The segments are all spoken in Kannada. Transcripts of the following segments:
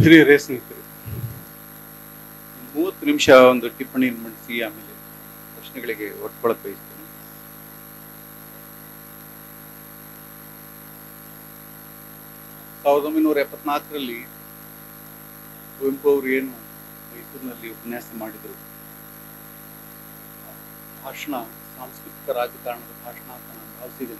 ಹಿರಿಯರೇ ಸ್ನೇಹಿತರೆ ಮೂವತ್ತು ನಿಮಿಷ ಒಂದು ಟಿಪ್ಪಣಿಯನ್ನು ಮಂಡಿಸಿ ಆಮೇಲೆ ಪ್ರಶ್ನೆಗಳಿಗೆ ಒಟ್ಕೊಳಕ್ ಬಯಸ್ತೇನೆ ಸಾವಿರದ ಒಂಬೈನೂರ ಎಪ್ಪತ್ನಾಲ್ಕರಲ್ಲಿ ಕುವೆಂಪು ಅವರು ಏನು ಮೈಸೂರಿನಲ್ಲಿ ಉಪನ್ಯಾಸ ಮಾಡಿದರು ಭಾಷಣ ಸಾಂಸ್ಕೃತಿಕ ರಾಜಕಾರಣದ ಭಾಷಣ ಅಂತ ನಾನು ಭಾವಿಸಿದ್ದೇನೆ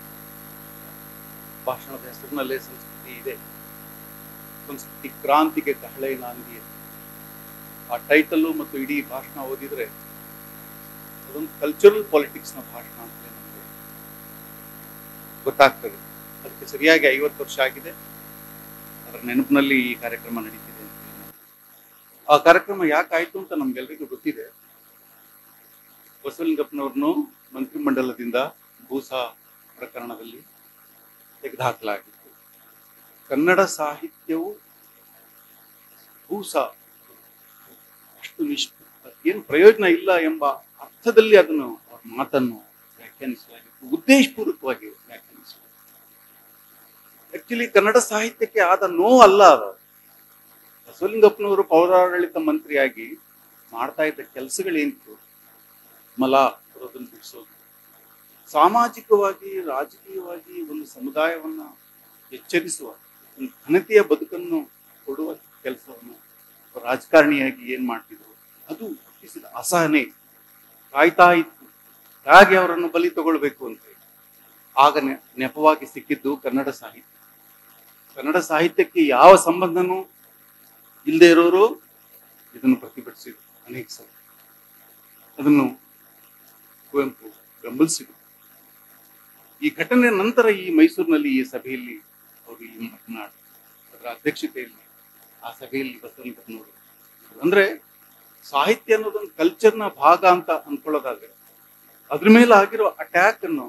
ಭಾಷಣದ ಹೆಸರಿನಲ್ಲೇ ಸಂಸ್ಕೃತಿ ಇದೆ ಸಂಸ್ಕೃತಿ ಕ್ರಾಂತಿಗೆ ಕಹಳೆ ನಾಂದಿ ಅಂತ. ಆ ಟೈಟಲ್ಲು ಮತ್ತು ಇಡೀ ಭಾಷಣ ಓದಿದ್ರೆ ಅದೊಂದು ಕಲ್ಚರಲ್ ಪಾಲಿಟಿಕ್ಸ್ನ ಭಾಷಣ ಅಂತ ನಮಗೆ ಗೊತ್ತಾಗ್ತದೆ ಅದಕ್ಕೆ ಸರಿಯಾಗಿ ಐವತ್ತು ವರ್ಷ ಆಗಿದೆ ಅದರ ನೆನಪಿನಲ್ಲಿ ಈ ಕಾರ್ಯಕ್ರಮ ನಡೀತಿದೆ ಅಂತ ಹೇಳಿ ನಾನು. ಆ ಕಾರ್ಯಕ್ರಮ ಯಾಕಾಯ್ತು ಅಂತ ನಮ್ಗೆಲ್ರಿಗೂ ಗೊತ್ತಿದೆ ಬಸವಲಿಂಗಪ್ಪನವ್ರನ್ನು ಮಂತ್ರಿಮಂಡಲದಿಂದ ಭೂಸಾ ಪ್ರಕರಣದಲ್ಲಿ ತೆಗೆದುಹಾಕಲಾಗಿತ್ತು ಕನ್ನಡ ಸಾಹಿತ್ಯವು ಭೂಸ ಅಷ್ಟು ನಿಷ್ ಏನು ಪ್ರಯೋಜನ ಇಲ್ಲ ಎಂಬ ಅರ್ಥದಲ್ಲಿ ಅದನ್ನು ಅವ್ರ ಮಾತನ್ನು ವ್ಯಾಖ್ಯಾನಿಸಲಾಗಿತ್ತು ಉದ್ದೇಶಪೂರ್ವಕವಾಗಿ ವ್ಯಾಖ್ಯಾನಿಸಲಾಗಿತ್ತು ಆಕ್ಚುಲಿ ಕನ್ನಡ ಸಾಹಿತ್ಯಕ್ಕೆ ಆದ ನೋವು ಅಲ್ಲ ಅದು ಬಸವಲಿಂಗಪ್ಪನವರು ಪೌರಾಡಳಿತ ಮಂತ್ರಿಯಾಗಿ ಮಾಡ್ತಾ ಇದ್ದ ಕೆಲಸಗಳೇನಿತ್ತು ಮಲ ಬರೋದನ್ನು ಬಿಡಿಸೋದು ಸಾಮಾಜಿಕವಾಗಿ ರಾಜಕೀಯವಾಗಿ ಒಂದು ಸಮುದಾಯವನ್ನ ಎಚ್ಚರಿಸುವ ಒಂದು ಘನತೆಯ ಬದುಕನ್ನು ಕೊಡುವ ಕೆಲಸವನ್ನು ರಾಜಕಾರಣಿಯಾಗಿ ಏನ್ ಮಾಡ್ತಿದ್ರು ಅದು ಹುಟ್ಟಿಸಿದ ಅಸಹನೆ ಕಾಯ್ತಾ ಇತ್ತು ಹೇಗೆ ಅವರನ್ನು ಬಲಿ ತಗೊಳ್ಬೇಕು ಅಂತ ಹೇಳಿ. ಆಗ ನೆ- ನೆಪವಾಗಿ ಸಿಕ್ಕಿದ್ದು ಕನ್ನಡ ಸಾಹಿತ್ಯ ಕನ್ನಡ ಸಾಹಿತ್ಯಕ್ಕೆ ಯಾವ ಸಂಬಂಧನೂ ಇಲ್ಲದೆ ಇರೋರು ಇದನ್ನು ಪ್ರತಿಭಟಿಸಿದ್ರು ಅನೇಕ ಸಲ ಅದನ್ನು ಕುವೆಂಪು ಬೆಂಬಲಿಸಿದರು ಈ ಘಟನೆ ನಂತರ ಈ ಮೈಸೂರಿನಲ್ಲಿ ಈ ಸಭೆಯಲ್ಲಿ ಅವರು ಇಲ್ಲಿ ಮಾತನಾಡಿ ಅದರ ಅಧ್ಯಕ್ಷತೆಯಲ್ಲಿ ಆ ಸಭೆಯಲ್ಲಿ ಬಸವಲಿಂಗಪ್ಪನವರು ಅಂದ್ರೆ ಸಾಹಿತ್ಯ ಅನ್ನೋದೊಂದು ಕಲ್ಚರ್ನ ಭಾಗ ಅಂತ ಅನ್ಕೊಳ್ಳೋದಾದ್ರೆ ಅದ್ರ ಮೇಲೆ ಆಗಿರೋ ಅಟ್ಯಾಕ್ ಅನ್ನು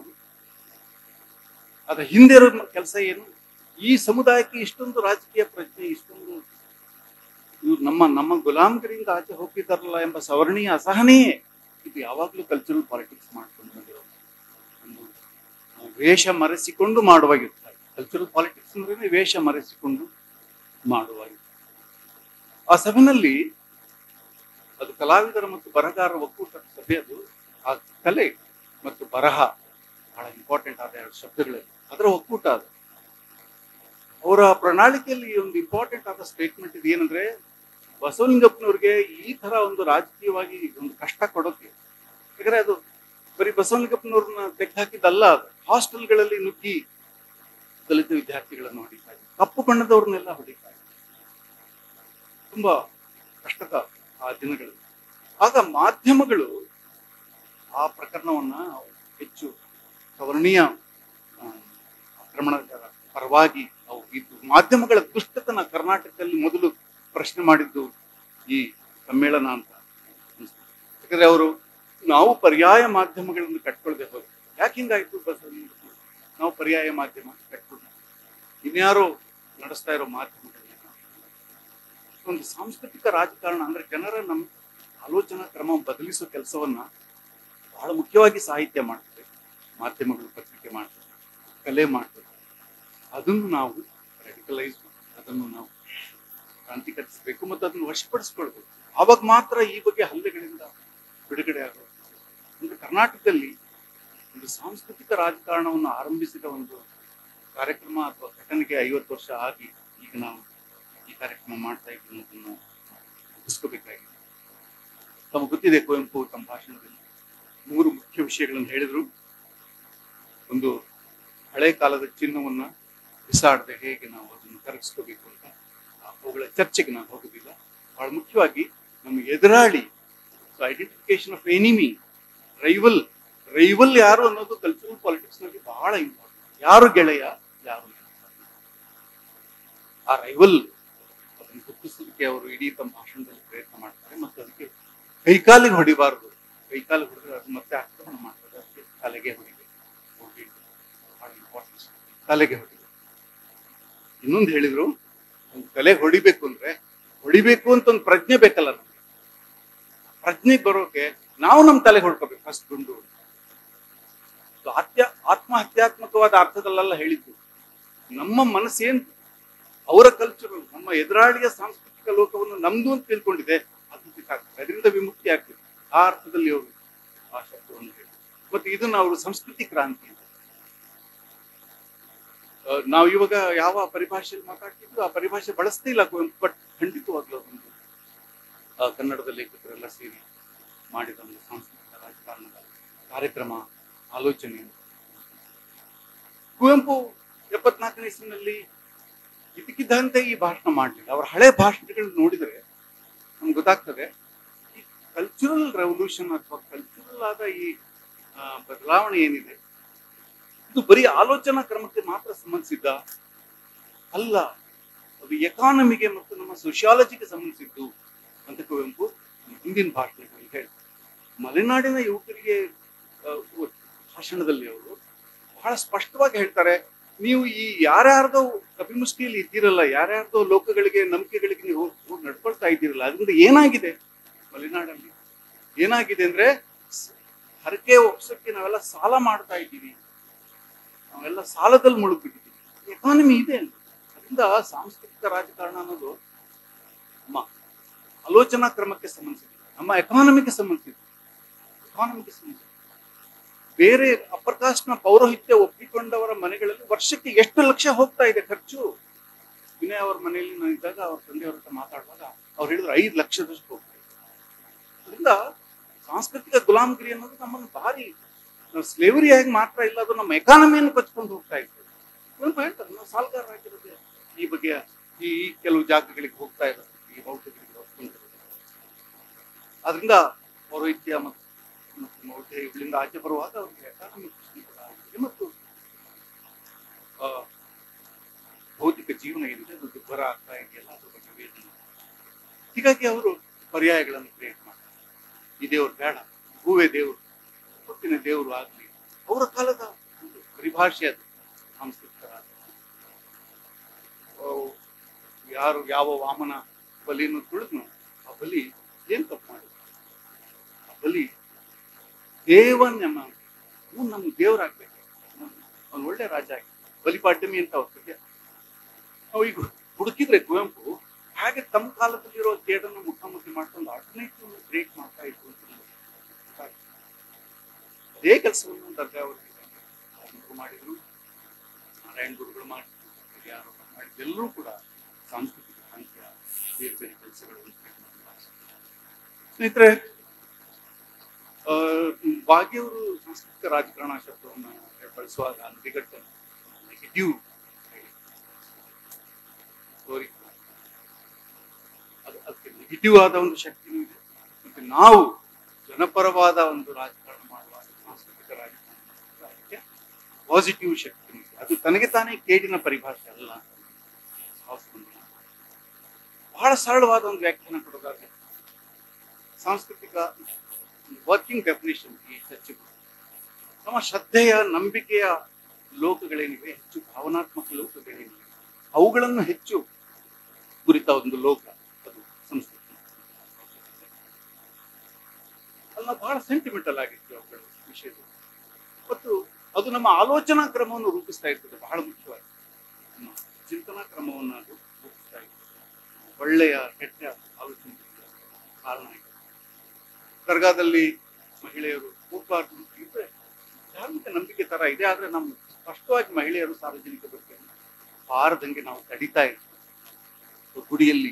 ಅದರ ಹಿಂದೆ ಇರೋ ಕೆಲಸ ಏನು ಈ ಸಮುದಾಯಕ್ಕೆ ಇಷ್ಟೊಂದು ರಾಜಕೀಯ ಪ್ರಜ್ಞೆ ಇಷ್ಟೊಂದು ಇವ್ರು ನಮ್ಮ ನಮ್ಮ ಗುಲಾಮಗಿರಿಯಿಂದ ಆಚೆ ಹೋಗಿದ್ದಾರಲ್ಲ ಎಂಬ ಸವರ್ಣೀಯ ಅಸಹನೆಯೇ ಇದು ಯಾವಾಗಲೂ ಕಲ್ಚರಲ್ ಪಾಲಿಟಿಕ್ಸ್ ಮಾಡ್ಕೊಂಡು ಬಂದಿರೋ ಒಂದು ವೇಷ ಮರೆಸಿಕೊಂಡು ಮಾಡುವಾಗಿರ್ತಾರೆ ಕಲ್ಚರಲ್ ಪಾಲಿಟಿಕ್ಸ್ ಅಂದ್ರೆ ವೇಷ ಮರೆಸಿಕೊಂಡು ಮಾಡುವಾಗಿರ್ತಾರೆ ಆ ಸಭೆಯಲ್ಲಿ ಅದು ಕಲಾವಿದರ ಮತ್ತು ಬರಹಗಾರರ ಒಕ್ಕೂಟದ ಸಭೆ ಅದು ಆ ಕಲೆ ಮತ್ತು ಬರಹ ಬಹಳ ಇಂಪಾರ್ಟೆಂಟ್ ಆದ ಎರಡು ಶಬ್ದಗಳಲ್ಲಿ ಅದರ ಒಕ್ಕೂಟ ಅದು ಅವರ ಪ್ರಣಾಳಿಕೆಯಲ್ಲಿ ಒಂದು ಇಂಪಾರ್ಟೆಂಟ್ ಆದ ಸ್ಟೇಟ್ಮೆಂಟ್ ಇದೆ ಏನಂದ್ರೆ ಬಸವಲಿಂಗಪ್ಪನವ್ರಿಗೆ ಈ ತರ ಒಂದು ರಾಜಕೀಯವಾಗಿ ಒಂದು ಕಷ್ಟ ಕೊಡೋಕೆ ಯಾಕಂದ್ರೆ ಅದು ಬರೀ ಬಸವಲಿಂಗಪ್ಪನವ್ರನ್ನ ತೆಗೆದು ಹಾಕಿದ್ದಲ್ಲ ಅದು ಹಾಸ್ಟೆಲ್ಗಳಲ್ಲಿ ನುಗ್ಗಿ ದಲಿತ ವಿದ್ಯಾರ್ಥಿಗಳನ್ನು ಹೊಡಿತಾ ಇದ್ರು ಕಪ್ಪು ಬಣ್ಣದವ್ರನ್ನೆಲ್ಲ ಹೊಡಿತಾ ಇದ್ರು ತುಂಬಾ ಕಷ್ಟಕ ಆ ದಿನಗಳು ಆಗ ಮಾಧ್ಯಮಗಳು ಆ ಪ್ರಕರಣವನ್ನ ಹೆಚ್ಚು ಸವರ್ಣೀಯ ಆ, ಆಕ್ರಮಣದ ಪರವಾಗಿ ಅವು ಇದ್ದು ಮಾಧ್ಯಮಗಳ ದುಷ್ಟತನ ಕರ್ನಾಟಕದಲ್ಲಿ ಮೊದಲು ಪ್ರಶ್ನೆ ಮಾಡಿದ್ದು ಈ ಸಮ್ಮೇಳನ ಅಂತ ಅನ್ಸುತ್ತೆ. ಯಾಕಂದ್ರೆ ಅವರು ನಾವು ಪರ್ಯಾಯ ಮಾಧ್ಯಮಗಳನ್ನು ಕಟ್ಕೊಳ್ದೆ ಹೋಗಿ ಯಾಕೆ ಹಿಂಗಾಯ್ತು ಬಸವಲಿಂಗ ನಾವು ಪರ್ಯಾಯ ಮಾಧ್ಯಮ ಕಟ್ಕೊಂಡು ಇನ್ಯಾರೋ ನಡೆಸ್ತಾ ಇರೋ ಮಾಧ್ಯಮಗಳನ್ನ ಒಂದು ಸಾಂಸ್ಕೃತಿಕ ರಾಜಕಾರಣ ಅಂದ್ರೆ ಜನರ ನಮ್ಮ ಆಲೋಚನಾ ಕ್ರಮ ಬದಲಿಸೋ ಕೆಲಸವನ್ನ ಬಹಳ ಮುಖ್ಯವಾಗಿ ಸಾಹಿತ್ಯ ಮಾಡ್ತದೆ ಮಾಧ್ಯಮಗಳು ಪತ್ರಿಕೆ ಮಾಡ್ತದೆ ಕಲೆ ಮಾಡ್ತದೆ ಅದನ್ನು ನಾವು ರೆಡಿಕಲೈಸ್ ಅದನ್ನು ನಾವು ಕ್ರಾಂತೀಕರಿಸಬೇಕು ಮತ್ತು ಅದನ್ನು ವಶಪಡಿಸ್ಕೊಳ್ಬೇಕು ಆವಾಗ ಮಾತ್ರ ಈ ಬಗ್ಗೆ ಹಲ್ಲೆಗಳಿಂದ ಬಿಡುಗಡೆ ಆಗೋದು ಅಂದ್ರೆ ಕರ್ನಾಟಕದಲ್ಲಿ ಒಂದು ಸಾಂಸ್ಕೃತಿಕ ರಾಜಕಾರಣವನ್ನು ಆರಂಭಿಸಿದ ಒಂದು ಕಾರ್ಯಕ್ರಮ ಅಥವಾ ಘಟನೆಗೆ ಐವತ್ತು ವರ್ಷ ಆಗಿ ಈಗ ನಾವು ಈ ಕಾರ್ಯಕ್ರಮ ಮಾಡ್ತಾ ಇದ್ದೀವಿ ಅನ್ನೋದನ್ನು ಮುಗಿಸ್ಕೋಬೇಕಾಗಿದೆ ತಮಗೆ ಗೊತ್ತಿದೆ ಕುವೆಂಪು ತಮ್ಮ ಭಾಷಣದಲ್ಲಿ ಮೂರು ಮುಖ್ಯ ವಿಷಯಗಳನ್ನು ಹೇಳಿದ್ರು ಒಂದು ಹಳೆ ಕಾಲದ ಚಿನ್ನವನ್ನ ಬಿಸಾಡದೆ ಹೇಗೆ ನಾವು ಅದನ್ನು ಕರಗಿಸ್ಕೋಬೇಕು ಅಂತ ಅವುಗಳ ಚರ್ಚೆಗೆ ನಾನು ಹೋಗುದಿಲ್ಲ ಬಹಳ ಮುಖ್ಯವಾಗಿ ನಮ್ಮ ಎದುರಾಳಿ identification of enemy rival rival ಯಾರು ಅನ್ನೋದು ಕಲ್ಚರಲ್ ಪಾಲಿಟಿಕ್ಸ್ ನಲ್ಲಿ ಬಹಳ ಇಂಪಾರ್ಟೆಂಟ್ ಯಾರು ಗೆಳೆಯ ಯಾರು ಗೆಳೆಯ? ಆ ರೈವಲ್ ಅದನ್ನು ಗುರುತಿಸಲಿಕ್ಕೆ ಅವರು ಇಡೀ ತಮ್ಮ ಭಾಷಣದಲ್ಲಿ ಪ್ರಯತ್ನ ಮಾಡ್ತಾರೆ ಮತ್ತು ಅದಕ್ಕೆ ಕೈಕಾಲಿಗೆ ಹೊಡಿಬಾರದು ಕೈಕಾಲಿಗೆ ಹೊಡೆದ್ರೆ ಅದು ಮತ್ತೆ ಆಕ್ರಮಣ ಮಾಡ್ತದೆ ಅದಕ್ಕೆ ತಲೆಗೆ ಹೊಡಿಬೇಕು ಹೋಗಿ ಬಹಳ ಇಂಪಾರ್ಟೆನ್ಸ್ ತಲೆಗೆ ಹೊಡಿಬೇಕು ಇನ್ನೊಂದು ಹೇಳಿದ್ರು ಒಂದು ತಲೆಗೆ ಹೊಡಿಬೇಕು ಅಂದ್ರೆ ಹೊಡಿಬೇಕು ಅಂತ ಒಂದು ಪ್ರಜ್ಞೆ ಬೇಕಲ್ಲ ನಮ್ಗೆ ಪ್ರಜ್ಞೆಗೆ ಬರೋಕೆ ನಾವು ನಮ್ಮ ತಲೆಗೆ ಹೊಡ್ಕೋಬೇಕು ಫಸ್ಟ್ ಗುಂಡು ಇದು ಆತ್ಯ ಆತ್ಮಹತ್ಯಾತ್ಮಕವಾದ ಅರ್ಥದಲ್ಲೆಲ್ಲ ಹೇಳಿದ್ದು ನಮ್ಮ ಮನಸ್ಸೇನ್ ಅವರ ಕಲ್ಚರಲ್ ನಮ್ಮ ಎದುರಾಳಿಯ ಸಾಂಸ್ಕೃತಿಕ ಲೋಕವನ್ನು ನಮ್ದು ಅಂತ ತಿಳ್ಕೊಂಡಿದೆ ಅದು ಬಿಟ್ಟಾಗ್ತದೆ ಅದರಿಂದ ವಿಮುಕ್ತಿ ಆಗ್ತದೆ ಆ ಅರ್ಥದಲ್ಲಿ ಅವರು ಆ ಶಬ್ದವನ್ನು ಹೇಳಿ ಮತ್ತೆ ಇದನ್ನ ಅವರು ಸಂಸ್ಕೃತಿ ಕ್ರಾಂತಿ ಅಂತ ಆ, ನಾವು ಇವಾಗ ಯಾವ ಪರಿಭಾಷೆಯಲ್ಲಿ ಮಾತಾಡ್ತಿದ್ರು ಆ ಪರಿಭಾಷೆ ಬಳಸ್ತಾ ಇಲ್ಲ ಕುವೆಂಪು ಬಟ್ ಖಂಡಿತವಾಗ್ಲೂ ಅದೊಂದು ಆ, ಕನ್ನಡದ ಲೇಖಕರೆಲ್ಲ ಸೇರಿ ಮಾಡಿದ ಒಂದು ಸಾಂಸ್ಕೃತಿಕ ರಾಜಕಾರಣದ ಕಾರ್ಯಕ್ರಮ ಆಲೋಚನೆ ಕುವೆಂಪು ಎಪ್ಪತ್ನಾಲ್ಕನೇ ಇಸ್ವಿನಲ್ಲಿ ಇದಕ್ಕಿದ್ದಂತೆ ಈ ಭಾಷಣ ಮಾಡಲಿಲ್ಲ ಅವರ ಹಳೆ ಭಾಷಣಗಳು ನೋಡಿದರೆ ನಮ್ಗೆ ಗೊತ್ತಾಗ್ತದೆ ಈ ಕಲ್ಚರಲ್ ರೆವಲ್ಯೂಷನ್ ಅಥವಾ ಕಲ್ಚರಲ್ ಆದ ಈ ಆ, ಬದಲಾವಣೆ ಏನಿದೆ ಇದು ಬರೀ ಆಲೋಚನಾ ಕ್ರಮಕ್ಕೆ ಮಾತ್ರ ಸಂಬಂಧಿಸಿದ್ದ ಅಲ್ಲ ಅದು ಎಕಾನಮಿಗೆ ಮತ್ತು ನಮ್ಮ ಸೋಶಿಯಾಲಜಿಗೆ ಸಂಬಂಧಿಸಿದ್ದು ಅಂತ ಕುವೆಂಪು ಹಿಂದಿನ ಭಾಷಣಗಳಲ್ಲಿ ಹೇಳಿ ಮಲೆನಾಡಿನ ಯುವಕರಿಗೆ ಆ, ಭಾಷಣದಲ್ಲಿ ಅವರು ಬಹಳ ಸ್ಪಷ್ಟವಾಗಿ ಹೇಳ್ತಾರೆ ನೀವು ಈ ಯಾರ್ಯಾರ್ದೋ ಕಪಿಮುಷ್ಟಿಯಲ್ಲಿ ಇದ್ದೀರಲ್ಲ ಯಾರ್ಯಾರ್ದೋ ಲೋಕಗಳಿಗೆ ನಂಬಿಕೆಗಳಿಗೆ ನೀವು ಹೋಗಿ ನಡ್ಕೊಳ್ತಾ ಇದ್ದೀರಲ್ಲ ಅದರಿಂದ ಏನಾಗಿದೆ ಮಲೆನಾಡಲ್ಲಿ ಏನಾಗಿದೆ ಅಂದ್ರೆ ಸ್- ಹರಕೆ ಒಪ್ಸಕ್ಕೆ ನಾವೆಲ್ಲ ಸಾಲ ಮಾಡ್ತಾ ಇದ್ದೀವಿ ನಾವೆಲ್ಲ ಸಾಲದಲ್ಲಿ ಮುಳುಗ್ಬಿಟ್ಟಿದ್ದೀವಿ ಎಕಾನಮಿ ಇದೆ ಅಲ್ಲಿ ಅದರಿಂದ ಸಾಂಸ್ಕೃತಿಕ ರಾಜಕಾರಣ ಅನ್ನೋದು ನಮ್ಮ ಆಲೋಚನಾ ಕ್ರಮಕ್ಕೆ ಸಂಬಂಧಿಸಿದೆ ನಮ್ಮ ಎಕಾನಮಿಗೆ ಸಂಬಂಧಿಸಿದೆ ಎಕಾನಮಿಗೆ ಸಂಬಂಧಿಸಿದೆ ಬೇರೆ ಅಪ್ಪರ್ ಕಾಸ್ಟ್ನ ಪೌರೋಹಿತ್ಯ ಒಪ್ಪಿಕೊಂಡವರ ಮನೆಗಳಲ್ಲಿ ವರ್ಷಕ್ಕೆ ಎಷ್ಟು ಲಕ್ಷ ಹೋಗ್ತಾ ಇದೆ ಖರ್ಚು ವಿನಯ್ ಅವ್ರ ಮನೆಯಲ್ಲಿ ನಾನು ಇದ್ದಾಗ ಅವ್ರ ತಂದೆಯವ್ರ ಹತ್ರ ಮಾತಾಡುವಾಗ ಅವ್ರು ಹೇಳಿದ್ರು ಐದು ಲಕ್ಷದಷ್ಟು ಹೋಗ್ತಾ ಇದೆ ಅದರಿಂದ ಸಾಂಸ್ಕೃತಿಕ ಗುಲಾಮಗಿರಿ ಅನ್ನೋದು ನಮ್ಮನ್ನು ಭಾರಿ ನಾವು ಸ್ಲೇವರಿ ಆಗಿ ಮಾತ್ರ ಇಲ್ಲ ಅದು ನಮ್ಮ ಎಕಾನಮಿಯನ್ನು ಕಚ್ಕೊಂಡು ಹೋಗ್ತಾ ಇರ್ತದೆ ಕುವೆಂಪು ಹೇಳ್ತಾರೆ ನಾವು ಸಾಲಗಾರರಾಗಿರೋದೇ ಈ ಬಗ್ಗೆ ಈ ಈ ಕೆಲವು ಜಾಗಗಳಿಗೆ ಹೋಗ್ತಾ ಇರೋದು ಈ ಮೌಢ್ಯಗಳಿಗೆ ಹೊತ್ಕೊಂಡಿರೋದು ಅದರಿಂದ ಪೌರೋಹಿತ್ಯ ಮತ್ತು ಮತ್ತು ಮೌಢ್ಯ ಇವುಗಳಿಂದ ಆಚೆ ಬರುವಾಗ ಅವರಿಗೆ ಎಕಾನಮಿಕ್ ದೃಷ್ಟಿ ಕೂಡ ಆಗಿದೆ ಮತ್ತು ಆ, ಭೌತಿಕ ಜೀವನ ಏನಿದೆ ಅದು ದುರ್ಬರ ಆಗ್ತಾ ಇದೆಯಲ್ಲ ಅದ್ರ ಬಗ್ಗೆ ವೇದನೆ ಹೀಗಾಗಿ ಅವರು ಪರ್ಯಾಯಗಳನ್ನು ಕ್ರಿಯೇಟ್ ಮಾಡ್ತಾರೆ ಈ ದೇವ್ರು ಬೇಡ ಹೂವೇ ದೇವರು ಹುಟ್ಟಿನ ದೇವರು ಆಗಲಿ ಅವರ ಕಾಲದ ಒಂದು ಪರಿಭಾಷೆ ಅದು ಸಾಂಸ್ಕೃತಿಕ ರಾಜಕಾರಣ. ಅವು ಯಾರು ಯಾವ ವಾಮನ ಬಲಿಯನ್ನು ತುಳಿದ್ನು ಆ ಬಲಿ ಏನ್ ತಪ್ಪು ಮಾಡಿದ ಆ ಬಲಿ ದೇವನ್ಯಮ ಅವ್ನು ನಮ್ಗೆ ದೇವರಾಗ್ಬೇಕು ಅವ್ನು ಒಳ್ಳೆ ರಾಜ ಆಗಿ ಬಲಿಪಾಡ್ಯಮಿ ಅಂತ ಅವ್ರ ಕಥೆ ನಾವು ಈಗ ಹುಡುಕಿದ್ರೆ ಕುವೆಂಪು ಹಾಗೆ ತಮ್ಮ ಕಾಲದಲ್ಲಿರೋ ಜೇಡನ್ನು ಮುಖಾಮುಖಿ ಮಾಡ್ಕೊಂಡು ಆಲ್ಟರ್ನೇಟಿವ್ ಕ್ರಿಯೇಟ್ ಮಾಡ್ತಾ ಇದ್ರು ಅಂತ ನಮ್ಗೆ ಗೊತ್ತಾಗ್ತದೆ. ಅದೇ ಕೆಲಸವನ್ನು ದರ್ಗಾ ಅವರು ಮಾಡಿದ್ರು ನಾರಾಯಣ ಗುರುಗಳು ಮಾಡಿದ್ರು ಯಾರು ಮಾಡಿದ್ರು ಎಲ್ಲರೂ ಕೂಡ ಸಾಂಸ್ಕೃತಿಕ ಕ್ರಾಂತಿಯ ಬೇರೆ ಬೇರೆ ಕೆಲಸಗಳನ್ನು ಸ್ನೇಹಿತರೆ ಆ, ಭಾಗ್ಯವರು ಸಾಂಸ್ಕೃತಿಕ ರಾಜಕಾರಣ ಶಬ್ದವನ್ನು ಬಳಸುವಾಗ ನೆಗೆಟಿವ್ ನೆಗೆಟಿವ್ ಸ್ಟೋರಿ ಅದು ಅದಕ್ಕೆ ನೆಗೆಟಿವ್ ಆದ ಒಂದು ಶಕ್ತಿನೂ ಇದೆ ಮತ್ತೆ ನಾವು ಜನಪರವಾದ ಒಂದು ರಾಜಕಾರಣ ಮಾಡುವಾಗ ಸಾಂಸ್ಕೃತಿಕ ರಾಜಕಾರಣ ಅದಕ್ಕೆ ಪಾಸಿಟಿವ್ ಶಕ್ತಿ ಇದೆ ಅದು ತನಗೆ ತಾನೇ ಕೇಡಿನ ಪರಿಭಾಷೆ ಅಲ್ಲ ವಾಸ್ತವದಲ್ಲಿ. ಬಹಳ ಸರಳವಾದ ಒಂದು ವ್ಯಾಖ್ಯಾನ ಕೊಡೋದಾದ್ರೆ ಸಾಂಸ್ಕೃತಿಕ ವರ್ಕಿಂಗ್ ಡೆಫಿನೇಷನ್ ಈ ಚರ್ಚೆಗಳು ನಮ್ಮ ಶ್ರದ್ಧೆಯ ನಂಬಿಕೆಯ ಲೋಕಗಳೇನಿವೆ ಹೆಚ್ಚು ಭಾವನಾತ್ಮಕ ಲೋಕಗಳೇನಿವೆ ಅವುಗಳನ್ನು ಹೆಚ್ಚು ಕುರಿತ ಒಂದು ಲೋಕ ಅದು ಸಂಸ್ಕೃತಿ ಅಲ್ಲ ಬಹಳ ಸೆಂಟಿಮೆಂಟಲ್ ಆಗಿತ್ತು ಅವುಗಳ ವಿಷಯದಲ್ಲಿ ಮತ್ತು ಅದು ನಮ್ಮ ಆಲೋಚನಾ ಕ್ರಮವನ್ನು ರೂಪಿಸ್ತಾ ಇರ್ತದೆ ಬಹಳ ಮುಖ್ಯವಾಗಿ ನಮ್ಮ ಚಿಂತನಾ ಕ್ರಮವನ್ನು ಅದು ರೂಪಿಸ್ತಾ ಇರ್ತದೆ ಒಳ್ಳೆಯ ಕೆಟ್ಟ ಆಲೋಚನೆ ಕಾರಣ ಆಗಿದೆ ದರ್ಗಾದಲ್ಲಿ ಮಹಿಳೆಯರು ಹೋಗ್ಬಾರ್ದು ಅಂತ ಇದ್ರೆ ಧಾರ್ಮಿಕ ನಂಬಿಕೆ ತರ ಇದೆ ಆದ್ರೆ ನಮ್ಮ ಸ್ಪಷ್ಟವಾಗಿ ಮಹಿಳೆಯರು ಸಾರ್ವಜನಿಕ ಬದುಕನ್ನು ಬಾರದಂಗೆ ನಾವು ತಡಿತಾ ಇರ್ತೀವಿ ಗುಡಿಯಲ್ಲಿ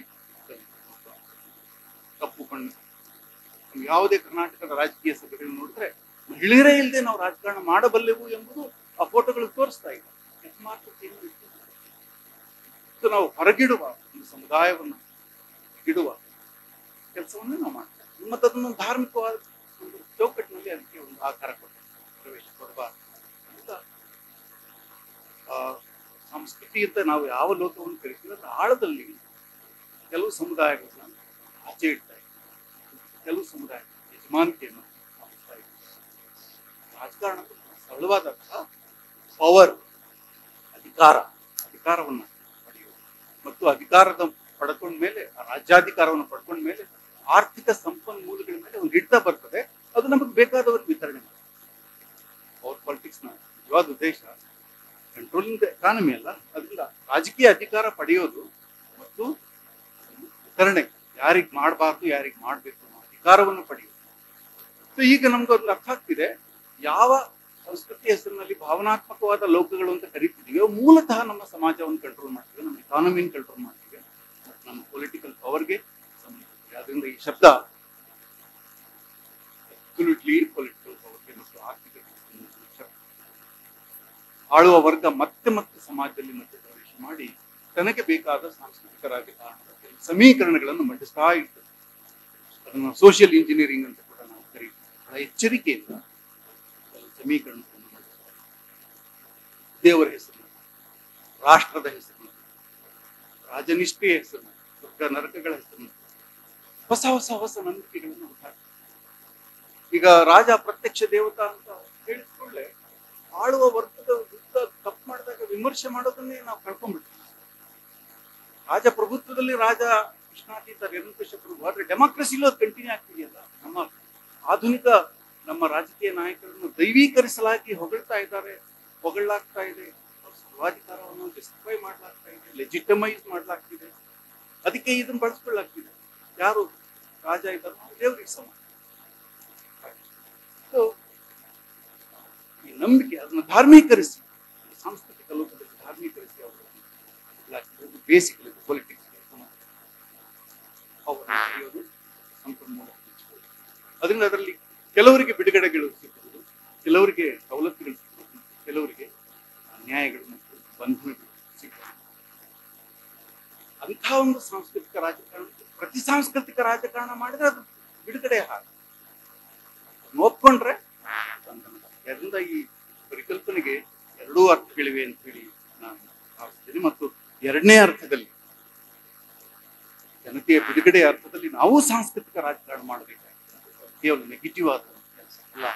ಕಪ್ಪು ಬಣ್ಣ ನೀವು ಯಾವುದೇ ಕರ್ನಾಟಕದ ರಾಜಕೀಯ ಸಭೆಗಳು ನೋಡಿದ್ರೆ ಮಹಿಳೆಯರೇ ಇಲ್ಲದೆ ನಾವು ರಾಜಕಾರಣ ಮಾಡಬಲ್ಲೆವು ಎಂಬುದು ಆ ಫೋಟೋಗಳು ತೋರಿಸ್ತಾ ಇದೆ ಮಾತುಕತೆಯನ್ನು ಇಟ್ಟು ಇದು ನಾವು ಹೊರಗಿಡುವ ಒಂದು ಸಮುದಾಯವನ್ನು ಇಡುವ ಕೆಲಸವನ್ನೇ ನಾವು ಮಾಡ್ತೇವೆ ಮತ್ತು ಅದನ್ನು ಧಾರ್ಮಿಕವಾದ ಒಂದು ಚೌಕಟ್ಟಿನಲ್ಲಿ ಅದಕ್ಕೆ ಒಂದು ಆಕಾರ ಕೊಟ್ಟು ಪ್ರವೇಶ ಕೊಡಬಾರ್ದು ಅಂತ ಆ, ಸಂಸ್ಕೃತಿ ಅಂತ ನಾವು ಯಾವ ಲೋಕವನ್ನು ಕರಿತೀವಿ ಅದರ ಆಳದಲ್ಲಿ ಕೆಲವು ಸಮುದಾಯಗಳನ್ನ ಆಚೆ ಇಡ್ತಾ ಇದ್ದೀವಿ ಕೆಲವು ಸಮುದಾಯ ಯಜಮಾನಿಕೆಯನ್ನು ವಹಿಸ್ತಾ ಇದ್ದೀವಿ ರಾಜಕಾರಣ ಸರಳವಾದ ಅರ್ಥ ಪವರ್ ಅಧಿಕಾರ ಅಧಿಕಾರವನ್ನು ಪಡೆಯುವುದು ಮತ್ತು ಅಧಿಕಾರದ ಪಡ್ಕೊಂಡ ಮೇಲೆ ಆ ರಾಜ್ಯಾಧಿಕಾರವನ್ನು ಪಡ್ಕೊಂಡ ಮೇಲೆ ಆರ್ಥಿಕ ಸಂಪನ್ಮೂಲಗಳ ಮೇಲೆ ಒಂದು ಹಿಡಿತ ಬರ್ತದೆ ಅದು ನಮಗೆ ಬೇಕಾದವ್ರಿಗೆ ವಿತರಣೆ ಮಾಡ್ತದೆ ಅವ್ರ ಪಾಲಿಟಿಕ್ಸ್ನ ನಿಜವಾದ ಉದ್ದೇಶ ಕಂಟ್ರೋಲಿಂಗ್ ಎಕಾನಮಿ ಅಲ್ಲ ಅದರಿಂದ ರಾಜಕೀಯ ಅಧಿಕಾರ ಪಡೆಯೋದು ಮತ್ತು ವಿತರಣೆ ಯಾರಿಗೆ ಮಾಡಬಾರ್ದು ಯಾರಿಗೆ ಮಾಡಬೇಕು ಅನ್ನೋ ಅಧಿಕಾರವನ್ನು ಪಡೆಯೋದು ಸೊ ಈಗ ನಮ್ಗೆ ಒಂದು ಅರ್ಥ ಆಗ್ತಿದೆ ಯಾವ ಸಂಸ್ಕೃತಿ ಹೆಸರಿನಲ್ಲಿ ಭಾವನಾತ್ಮಕವಾದ ಲೋಕಗಳು ಅಂತ ಕರಿತಿದೀವಿ ಅವು ಮೂಲತಃ ನಮ್ಮ ಸಮಾಜವನ್ನು ಕಂಟ್ರೋಲ್ ಮಾಡ್ತೀವಿ ನಮ್ಮ ಎಕಾನಮಿನ ಕಂಟ್ರೋಲ್ ಮಾಡ್ತೀವಿ ಮತ್ತು ನಮ್ಮ ಪೊಲಿಟಿಕಲ್ ಪವರ್ಗೆ ಸಂಬಂಧಿಸಿದೆ ಅದರಿಂದ ಈ ಶಬ್ದ ಅಬ್ಸಲ್ಯೂಟ್ಲಿ ಪೊಲಿಟಿಕಲ್ ಪವರ್ಗೆ ಮತ್ತು ಆರ್ಥಿಕ ಶಬ್ದ. ಆಳುವ ವರ್ಗ ಮತ್ತೆ ಮತ್ತೆ ಸಮಾಜದಲ್ಲಿ ಮತ್ತೆ ಪ್ರವೇಶ ಮಾಡಿ ತನಗೆ ಬೇಕಾದ ಸಾಂಸ್ಕೃತಿಕ ರಾಜಕಾರಣದ ಕೆಲವು ಸಮೀಕರಣಗಳನ್ನು ಮಂಡಿಸ್ತಾ ಇರ್ತದೆ ಅದನ್ನು ಸೋಷಿಯಲ್ ಇಂಜಿನಿಯರಿಂಗ್ ಅಂತ ಕೂಡ ನಾವು ಕರೀತೀವಿ ಬಹಳ ಎಚ್ಚರಿಕೆಯಿಂದ ಕೆಲವು ಸಮೀಕರಣಗಳನ್ನು ಮಂಡಿಸ್ತಾರೆ ದೇವರ ಹೆಸರಿನಲ್ಲಿ ರಾಷ್ಟ್ರದ ಹೆಸರಿನಲ್ಲಿ ರಾಜನಿಷ್ಠೆಯ ಹೆಸರಿನಲ್ಲಿ ಸ್ವರ್ಗ ನರಕಗಳ ಹೆಸರಿನಲ್ಲಿ ಹೊಸ ಹೊಸ ಹೊಸ ನಂಬಿಕೆಗಳನ್ನು ಹುಟ್ಟಾಕ್ತಾರೆ ಈಗ ರಾಜ ಪ್ರತ್ಯಕ್ಷ ದೇವತಾ ಅಂತ ಹೇಳಿದ್ಕೊಳ್ಳೆ ಆಳುವ ವರ್ಗದ ವಿರುದ್ಧ ತಪ್ಪು ಮಾಡಿದಾಗ ವಿಮರ್ಶೆ ಮಾಡೋದನ್ನೇ ನಾವು ಕಳ್ಕೊಂಡ್ಬಿಡ್ತೀವಿ ರಾಜಪ್ರಭುತ್ವದಲ್ಲಿ ರಾಜ ಕೃಷ್ಣಾತೀತ ನಿರಂಕುಶ ಪ್ರಭು ಆದ್ರೆ ಡೆಮಾಕ್ರಸಿಲೂ ಅದು ಕಂಟಿನ್ಯೂ ಆಗ್ತಿದೆಯಲ್ಲ ನಮ್ಮ ಆಧುನಿಕ ನಮ್ಮ ರಾಜಕೀಯ ನಾಯಕರನ್ನು ದೈವೀಕರಿಸಲಾಗಿ ಹೊಗಳ್ತಾ ಇದ್ದಾರೆ ಹೊಗಳಲಾಗ್ತಾ ಇದೆ ಅವ್ರ ಸರ್ವಾಧಿಕಾರವನ್ನು ಜಸ್ಟಿಫೈ ಮಾಡ್ಲಾಗ್ತಾ ಇದೆ ಲೆಜಿಟಮೈಸ್ ಮಾಡ್ಲಾಗ್ತಿದೆ ಅದಕ್ಕೆ ಇದನ್ನ ಬಳಸ್ಕೊಳ್ಳಾಗ್ತಿದೆ ಯಾರು ರಾಜ ಇದ್ದಾರೋ ದೇವರಿಗೆ ಸಮಾನ ಸೊ ಈ ನಂಬಿಕೆ ಅದನ್ನು ಧಾರ್ಮೀಕರಿಸಿ ಸಾಂಸ್ಕೃತಿಕ ಲೋಕದಲ್ಲಿ ಧಾರ್ಮೀಕರಿಸಿ ಅವರು ಬೇಸಿಕ್ ಪೊಲಿಟಿಕ್ಸ್ ಅವರನ್ನು ಕರೆಯೋದು ಸಂಪನ್ಮೂಲ ಹಂಚಿಕೊಳ್ಳೋದು. ಅದರಿಂದ ಅದರಲ್ಲಿ ಕೆಲವರಿಗೆ ಬಿಡುಗಡೆಗಳು ಸಿಗುವುದು ಕೆಲವರಿಗೆ ಸವಲತ್ತುಗಳು ಸಿಗುವುದು ಕೆಲವರಿಗೆ ನ್ಯಾಯಗಳು ಮತ್ತು ಬಂಧನಗಳು ಸಿಗುವುದು ಅಂಥ ಒಂದು ಸಾಂಸ್ಕೃತಿಕ ರಾಜಕಾರಣ ಪ್ರತಿ ಸಾಂಸ್ಕೃತಿಕ ರಾಜಕಾರಣ ಮಾಡಿದ್ರೆ ಅದು ಬಿಡುಗಡೆ ಹಾಗೆ ಅದನ್ನ ಒಪ್ಕೊಂಡ್ರೆ ಬಂಧನ ಅದರಿಂದ ಈ ಪರಿಕಲ್ಪನೆಗೆ ಎರಡೂ ಅರ್ಥಗಳಿವೆ ಅಂತ ಹೇಳಿ ನಾನು ಭಾವಿಸ್ತೀನಿ ಮತ್ತು ಎರಡನೇ ಅರ್ಥದಲ್ಲಿ ಜನತೆಯ ಬಿಡುಗಡೆಯ ಅರ್ಥದಲ್ಲಿ ನಾವು ಸಾಂಸ್ಕೃತಿಕ ರಾಜಕಾರಣ ಮಾಡಬೇಕಾಗ್ತದೆ ಕೇವಲ ನೆಗೆಟಿವ್ ಆದ ಕೆಲಸ ಅಲ್ಲ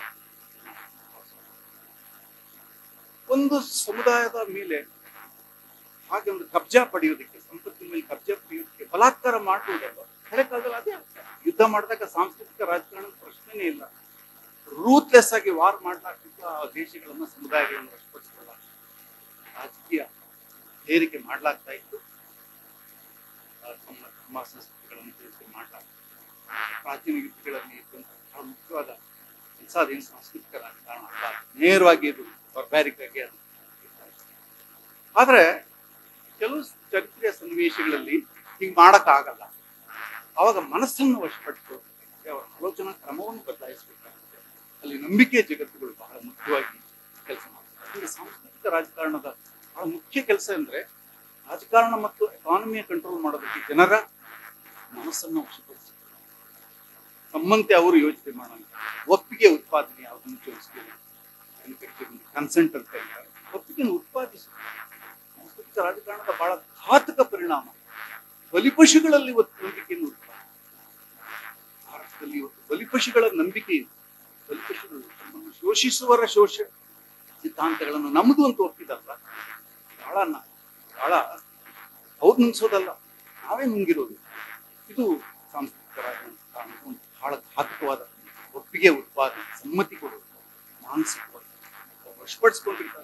ಒಂದು ಸಮುದಾಯದ ಮೇಲೆ ಹಾಗೆ ಒಂದು ಕಬ್ಜಾ ಪಡೆಯೋದಕ್ಕೆ ಸಂಪತ್ತಿನ ಮೇಲೆ ಕಬ್ಜಾ ಪಡೆಯೋದಕ್ಕೆ ಬಲಾತ್ಕಾರ ಮಾಡುವುದಲ್ಲ ಹಳೆ ಕಾಲದಲ್ಲಿ ಅದೇ ಆಗ್ತದೆ. ಯುದ್ಧ ಮಾಡಿದಾಗ ಸಾಂಸ್ಕೃತಿಕ ರಾಜಕಾರಣದ ಪ್ರಶ್ನೆನೇ ಇಲ್ಲ ರೂತ್ಲೆಸ್ ಆಗಿ ವಾರ್ ಮಾಡಲಾಗ್ತಿತ್ತು ಆ ದೇಶಗಳನ್ನ ಸಮುದಾಯಗಳನ್ನು ವಶಪಡಿಸಿಕೊಳ್ಳಾಗ್ತಿತ್ತು ರಾಜಕೀಯ ಹೇರಿಕೆ ಮಾಡಲಾಗ್ತಾ ಇತ್ತು ಆ, ತಮ್ಮ ಧರ್ಮ ಸಂಸ್ಕೃತಿಗಳನ್ನು ಹೇರಿಕೆ ಮಾಡಲಾಗ್ತಿತ್ತು ಪ್ರಾಚೀನ ಯುದ್ಧಗಳಲ್ಲಿ ಇದ್ದಂತಹ ಬಹಳ ಮುಖ್ಯವಾದ ಕೆಲಸ ಅದೇನು ಸಾಂಸ್ಕೃತಿಕ ರಾಜಕಾರಣ ಅಲ್ಲ ನೇರವಾಗಿ ಇದು ಬರ್ಬ್ಯಾರಿಕ್ ಆಗಿ ಅದು ಇರ್ತಾ ಇತ್ತು. ಆದ್ರೆ ಕೆಲವು ಚರಿತ್ರೆಯ ಸನ್ನಿವೇಶಗಳಲ್ಲಿ ಹಿಂಗ್ ಮಾಡಕ್ಕಾಗಲ್ಲ ಅವಾಗ ಮನಸ್ಸನ್ನು ವಶಪಡಿಸಿಕೊಳ್ಳೋದಕ್ಕೆ ಅವರ ಆಲೋಚನಾ ಕ್ರಮವನ್ನು ಬದಲಾಯಿಸಬೇಕಾಗುತ್ತೆ ಅಲ್ಲಿ ನಂಬಿಕೆಯ ಜಗತ್ತುಗಳು ಬಹಳ ಮುಖ್ಯವಾಗಿ ಕೆಲಸ ಮಾಡ್ತಾರೆ ಈಗ ಸಾಂಸ್ಕೃತಿಕ ರಾಜಕಾರಣದ ಬಹಳ ಮುಖ್ಯ ಕೆಲಸ ಅಂದ್ರೆ ರಾಜಕಾರಣ ಮತ್ತು ಎಕಾನಮಿಯ ಕಂಟ್ರೋಲ್ ಮಾಡೋದಕ್ಕೆ ಜನರ ಮನಸ್ಸನ್ನು ವಶಪಡಿಸಿ ತಮ್ಮಂತೆ ಅವರು ಯೋಚನೆ ಮಾಡೋಣ ಒಪ್ಪಿಗೆ ಉತ್ಪಾದನೆ ಯಾವುದನ್ನು ತೋರಿಸ್ತೀವಿ ಕನ್ಸೆಂಟ್ ಅಂತ ಹೇಳ್ತಾರೆ ಒಪ್ಪಿಗೆ ಉತ್ಪಾದಿಸಿ ಸಾಂಸ್ಕೃತಿಕ ರಾಜಕಾರಣದ ಬಹಳ ಘಾತಕ ಪರಿಣಾಮ ಬಲಿಪಶುಗಳಲ್ಲಿ ಇವತ್ತು ನಂಬಿಕೆಯನ್ನು ಉತ್ಪಾದನೆ ಭಾರತದಲ್ಲಿ ಇವತ್ತು ಬಲಿಪಶುಗಳ ನಂಬಿಕೆ ಇದೆ ಬಲಿಪಶುಗಳು ತಮ್ಮನ್ನು ಶೋಷಿಸುವರ ಶೋಷ ಸಿದ್ಧಾಂತಗಳನ್ನು ನಮ್ಮದು ಅಂತ ಒಪ್ಪಿದಲ್ಲ ಬಹಳ ನ- ಬಹಳ ಅವ್ರು ನುಂಗ್ಸೋದಲ್ಲ ನಾವೇ ನುಂಗಿರೋದು ಇದು ಸಾಂಸ್ಕೃತಿಕ ರಾಜಕಾರಣದ ಒಂದು ಬಹಳ ಘಾತಕವಾದ ಒಪ್ಪಿಗೆ ಉತ್ಪಾದನೆ ಸಮ್ಮತಿ ಕೊಡೋದು ಮಾನಸಿಕವಾಗಿ ವಶಪಡಿಸ್ಕೊಂಡಿರ್ತಾರೆ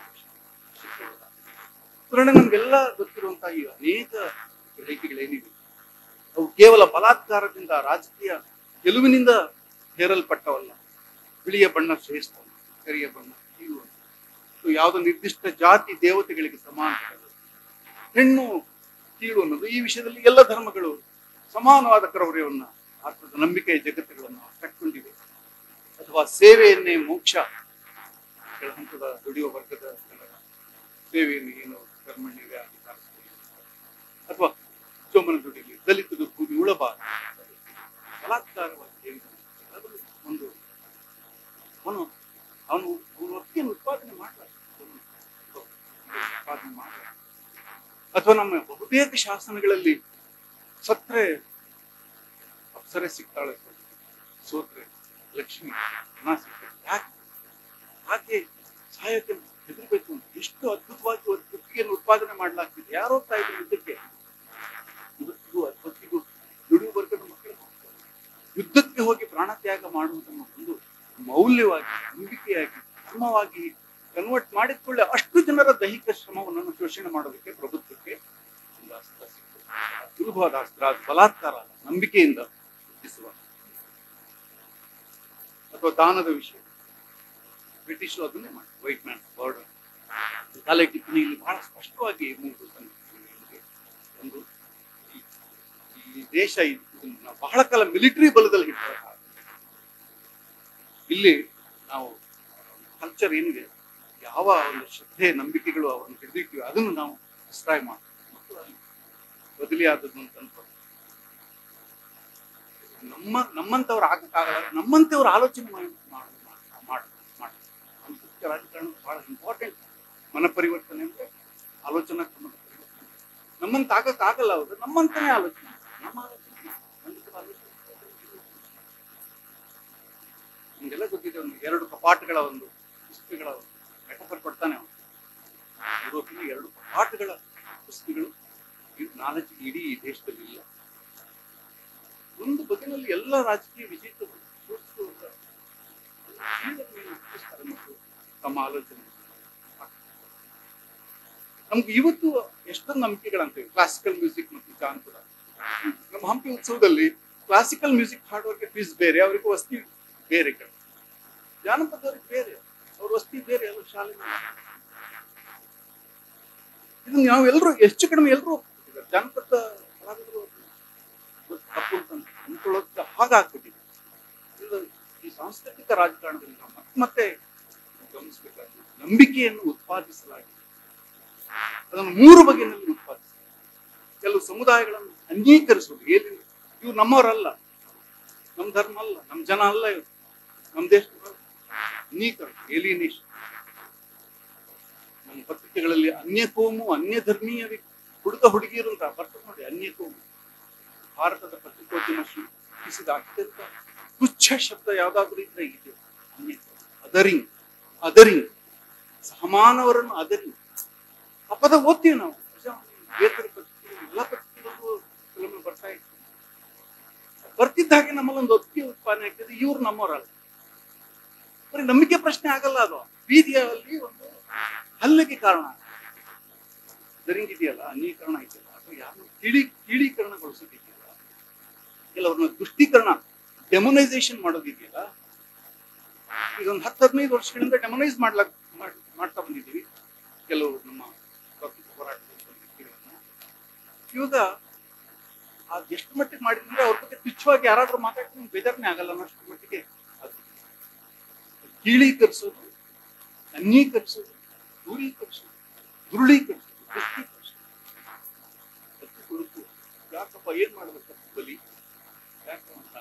ಉದಾಹರಣೆ ನಮ್ಗೆಲ್ಲ ಗೊತ್ತಿರುವಂತಹ ಈ ಅನೇಕ ಗ್ರಹಿಕೆಗಳೇನಿವೆ ಅವು ಕೇವಲ ಬಲಾತ್ಕಾರದಿಂದ ರಾಜಕೀಯ ಗೆಲುವಿನಿಂದ ಹೇರಲ್ಪಟ್ಟವಲ್ಲ ಬಿಳಿಯ ಬಣ್ಣ ಶ್ರೇಷ್ಠ ಕರಿಯ ಬಣ್ಣ ಕೀಳು ಅಂತ. ಇದು ಯಾವುದೋ ನಿರ್ದಿಷ್ಟ ಜಾತಿ ದೇವತೆಗಳಿಗೆ ಸಮಾನ ಹೆಣ್ಣು ಕೀಳು ಅನ್ನೋದು ಈ ವಿಷಯದಲ್ಲಿ ಎಲ್ಲ ಧರ್ಮಗಳು ಸಮಾನವಾದ ಕ್ರೌರ್ಯವನ್ನ ಆತ್ಮದ ನಂಬಿಕೆಯ ಜಗತ್ತುಗಳನ್ನು ಕಟ್ಕೊಂಡಿವೆ ಅಥವಾ ಸೇವೆಯನ್ನೇ ಮೋಕ್ಷ ಕೆಳ ಹಂತದ ದುಡಿಯುವ ವರ್ಗದ ಜನರ ಸೇವೆಯನ್ನು ಏನು ಕರ್ಮಣ್ಯವೇ ಆಗಿ ಸಾಗಿಸ್ತಾರೆ. ಅಥವಾ ಚೋಮನ ದುಡಿಲಿ ದಲಿತರು ಕೂಲಿ ಉಳಬಾರದು ಬಲಾತ್ಕಾರವಾಗಿ ಹೇಳಿದ ಅದು ಒಂದು ಅವನು ಅವನು ಅವನು ಒಪ್ಪಿಗೆಯನ್ನು ಉತ್ಪಾದನೆ ಮಾಡಲಾರ ಉತ್ಪಾದನೆ ಮಾಡಲಾರ ಅಥವಾ ನಮ್ಮ ಬಹುತೇಕ ಶಾಸನಗಳಲ್ಲಿ ಸತ್ರೆ ಅಪ್ಸರೆ ಸಿಗ್ತಾಳೆ ಸೋತ್ರೆ ಲಕ್ಷ್ಮಿ ಹಣ ಸಿಗ್ತಾಳೆ ಯಾಕೆ ಯಾಕೆ ಸಾಯೋಕೆ ಹೆದರ್ಬೇಕು ಅಂತ ಎಷ್ಟು ಅದ್ಭುತವಾಗಿ ಒಂದು ಒಪ್ಪಿಗೆಯನ್ನು ಉತ್ಪಾದನೆ ಮಾಡಲಾಗ್ತಿದೆ ಯಾರು ಹೋಗ್ತಾ ಇದ್ರು ಯುದ್ಧಕ್ಕೆ ಇವತ್ತಿಗೂ ಅದ್ಭುತಿಗೂ ದುಡಿಯುವ ವರ್ಗದ ಮಕ್ಕಳು ಹೋಗ್ತಾರೆ. ಯುದ್ಧಕ್ಕೆ ಹೋಗಿ ಪ್ರಾಣ ತ್ಯಾಗ ಮಾಡುವುದನ್ನು ಒಂದು ಮೌಲ್ಯವಾಗಿ ನಂಬಿಕೆಯಾಗಿ ಧರ್ಮವಾಗಿ ಕನ್ವರ್ಟ್ ಮಾಡಿದ ಕೂಡಲೇ ಅಷ್ಟು ಜನರ ದೈಹಿಕ ಶ್ರಮವನ್ನು ಶೋಷಣೆ ಮಾಡೋದಕ್ಕೆ ಪ್ರಭುತ್ವಕ್ಕೆ ಒಂದು ಅಸ್ತ್ರ ಸಿಕ್ತು ಸುಲಭವಾದ ಅಸ್ತ್ರ ಅದು ಬಲಾತ್ಕಾರ ಅಲ್ಲ, ನಂಬಿಕೆಯಿಂದ ಹುಟ್ಟಿಸುವ ಅಥವಾ ದಾನದ ವಿಷಯ ಬ್ರಿಟಿಷ್ ಅದನ್ನೇ ಮಾಡಿ ವೈಟ್ ಮ್ಯಾನ್ ಬಾರ್ಡರ್ ತಲೆ ಟಿಪ್ಪಣಿಯಲ್ಲಿ ಬಹಳ ಸ್ಪಷ್ಟವಾಗಿ ಮೂಗು ತಂದಿದೆ. ಒಂದು ಈ- ಈ ದೇಶ ಇದನ್ನ ಬಹಳ ಕಾಲ ಮಿಲಿಟರಿ ಬಲದಲ್ಲಿ ಹಿಡಿದ ಇಲ್ಲಿ ನಾವು ಕಲ್ಚರ್ ಏನಿದೆ ಯಾವ ಒಂದು ಶ್ರದ್ಧೆ ನಂಬಿಕೆಗಳು ಅವರನ್ನು ಹಿಡಿದಿರ್ತೀವಿ ಅದನ್ನು ನಾವು ಡಿಸ್ಟ್ರಾಯ್ ಮಾಡ್ತೀವಿ ಮತ್ತು ಅಲ್ಲಿ ಬದಲಿ ಆದದ್ದು ಅಂತಂದ್ರೆ ನಮ್ಮ ನಮ್ಮಂತವ್ರು ಆಗಕ್ಕಾಗಲ್ಲ ನಮ್ಮಂತವ್ರು ಆಲೋಚನೆ ಮಾಡಿ ಮಾಡಿ ಮಾಡಿ ಮಾಡಿ ಸಾಂಸ್ಕೃತಿಕ ರಾಜಕಾರಣ ಬಹಳ ಇಂಪಾರ್ಟೆಂಟ್ ಮನ ಪರಿವರ್ತನೆ ಅಂದ್ರೆ ಆಲೋಚನಾ ಕ್ರಮದ ಪರಿವರ್ತನೆ ನಮ್ಮಂತ ಆಗಕ್ಕಾಗಲ್ಲ ಅವರು ನಮ್ಮಂತಾನೆ ಆಲೋಚನೆ ನಮ್ಮ ಆಲೋಚನೆ ನಮ್ಮಂತರ ಆಲೋಚನೆ ನಿಮ್ಗೆಲ್ಲ ಗೊತ್ತಿದೆ ಒಂದು ಎರಡು ಕಪಾಟುಗಳ ಒಂದು ಪುಸ್ತಕಗಳ ಮೆಟಫರ್ ಕೊಡ್ತಾನೆ ಅವನು ಯುರೋಪಿನ ಎರಡು ಕಪಾಟುಗಳ ಪುಸ್ತಕಗಳು ನಾಲೆಜ್ ಇಡೀ ಈ ದೇಶದಲ್ಲಿ ಇಲ್ಲ ಒಂದು ಬಗೆನಲ್ಲಿ ಎಲ್ಲ ರಾಜಕೀಯ ವಿಜೇತರು ಸೋತು ಜೀವನವನ್ನು ಹುಟ್ಟಿಸ್ತಾರೆ ಮತ್ತು ತಮ್ಮ ಆಲೋಚನೆ ನಮ್ಗೆ ಇವತ್ತು ಎಷ್ಟೊಂದು ನಂಬಿಕೆಗಳಂತೇವೆ ಕ್ಲಾಸಿಕಲ್ ಮ್ಯೂಸಿಕ್ ಮತ್ತು ಜಾನಪದ ನಮ್ಮ ಹಂಪಿ ಉತ್ಸವದಲ್ಲಿ ಕ್ಲಾಸಿಕಲ್ ಮ್ಯೂಸಿಕ್ ಹಾಡೋರಿಗೆ ಫೀಸ್ ಬೇರೆ ಅವರಿಗೆ ವಸ್ತಿ ಬೇರೆ ಕಡೆ ಜಾನಪದವ್ರಿಗೆ ಬೇರೆ ಅವ್ರ ವಸ್ತಿ ಬೇರೆ ಎಲ್ಲ ಶಾಲೆ ಇದನ್ನ ನಾವೆಲ್ಲರೂ ಹೆಚ್ಚು ಕಡಿಮೆ ಎಲ್ಲರೂ ಜಾನಪದ ಕಲಾವಿದರು ತಪ್ಪು ಅಂತ ಅನ್ಕೊಳ್ಳೋದಕ್ಕೆ ಹಾಗಾಗ್ಬಿಟ್ಟಿದೆ ಇದು ಈ ಸಾಂಸ್ಕೃತಿಕ ರಾಜಕಾರಣದಲ್ಲಿ ನಾವು ಮತ್ತೆ ಮತ್ತೆ ಗಮನಿಸಬೇಕಾದ ನಂಬಿಕೆಯನ್ನು ಉತ್ಪಾದಿಸಲಾಗಿದೆ ಅದನ್ನು ಮೂರು ಬಗೆಯಲ್ಲಿ ಉತ್ಪಾದಿಸಲಾಗಿದೆ ಕೆಲವು ಸಮುದಾಯಗಳನ್ನು ಅಂಗೀಕರಿಸುವುದು ಏನಿಲ್ಲ ಇವ್ರು ನಮ್ಮವರಲ್ಲ ನಮ್ಮ ಧರ್ಮ ಅಲ್ಲ ನಮ್ಮ ಜನ ಅಲ್ಲ ಇವ್ರು ನಮ್ಮ ದೇಶದ ಅಂಗೀಕರಣ ಏಲಿಯನೇಷನ್ ನಮ್ಮ ಪತ್ರಿಕೆಗಳಲ್ಲಿ ಅನ್ಯ ಕೋಮು ಅನ್ಯ ಧರ್ಮೀಯ ವ್ಯಕ್ತಿ ಹುಡುಗ ಹುಡುಗಿಯರು ಅಂತ ಬರ್ತದೆ ನೋಡಿ ಅನ್ಯ ಕೋಮು ಭಾರತದ ಪತ್ರಿಕೋದ್ಯಮ ಸೃಷ್ಟಿಸಿದ ಅತ್ಯಂತ ತುಚ್ಛ ಶಬ್ದ ಯಾವ್ದಾದ್ರು ಇದ್ರೆ ಇದೆ ಅನ್ಯ ಅದರಿಂಗ್ ಅದರಿಂಗ್ ಸಮಾನವರನ್ನು ಅದರಿಂಗ್ ಆ ಪದ ಓದ್ತೀವಿ ನಾವು ಬೇತರ ಪತ್ರಿಕೆ ಎಲ್ಲ ಪತ್ರಿಕೆಗಳಿಗೂ ಕೆಲವೊಮ್ಮೆ ಬರ್ತಾ ಇತ್ತು ಬರ್ತಿದ್ದ ಹಾಗೆ ನಮ್ಮಲ್ಲೊಂದು ಒತ್ತಿಗೆ ಉತ್ಪಾದನೆ ಆಗ್ತದೆ ಇವ್ರು ನಮ್ಮವರಲ್ಲ ಬರೀ ನಂಬಿಕೆ ಪ್ರಶ್ನೆ ಆಗಲ್ಲ ಅದು ಬೀದಿಯಲ್ಲಿ ಒಂದು ಹಲ್ಲೆಗೆ ಕಾರಣ ಅದರಿಂಗ್ ಇದೆಯಲ್ಲ ಅನ್ಯೀಕರಣ ಇದೆಯಲ್ಲ ಅಥವಾ ಯಾರನ್ನು ಕೀಳಿ ಕೀಳೀಕರಣಗೊಳಿಸೋದಿದೆಯಲ್ಲ ಕೆಲವ್ರನ್ನ ದುಷ್ಟೀಕರಣ ಡೆಮೊನೈಸೇಷನ್ ಮಾಡೋದಿದೆಯಲ್ಲ ಈಗ ಒಂದು ಹತ್ತು ಹದಿನೈದು ವರ್ಷಗಳಿಂದ ಡೆಮೊನೈಸ್ ಮಾಡ್ಲಾಕ್ ಮಾಡ್- ಮಾಡ್ತಾ ಬಂದಿದ್ದೀವಿ ಕೆಲವು ನಮ್ಮ ಸ್ವಾತಂತ್ರ್ಯ ಹೋರಾಟದ ವ್ಯಕ್ತಿಗಳನ್ನ ಇವಾಗ ಅದ್ ಎಷ್ಟು ಮಟ್ಟಿಗೆ ಮಾಡಿದ್ರೆ ಅವ್ರ ಬಗ್ಗೆ ತುಚ್ಛವಾಗಿ ಯಾರಾದ್ರೂ ಮಾತಾಡ್ತೀನಿ ಬೇಜಾರನೆ ಆಗಲ್ಲ ಅನ್ನೋಷ್ಟು ಮಟ್ಟಿಗೆ ಅದು ಕೀಳೀಕರಿಸೋದು ಅನ್ಯೀಕರಿಸೋದು ದೂರೀಕರಿಸೋದು ದುರುಳೀಕರಿಸೋದು ದುಷ್ಟೀಕರಿಸೋದು ತಪ್ಪು ಕುಳುಕು ಯಾಕಪ್ಪ ಏನ್ ಮಾಡ್ಬೇಕು ತಪ್ಪು ಬಲಿ ಯಾಕೆ ಅಂತ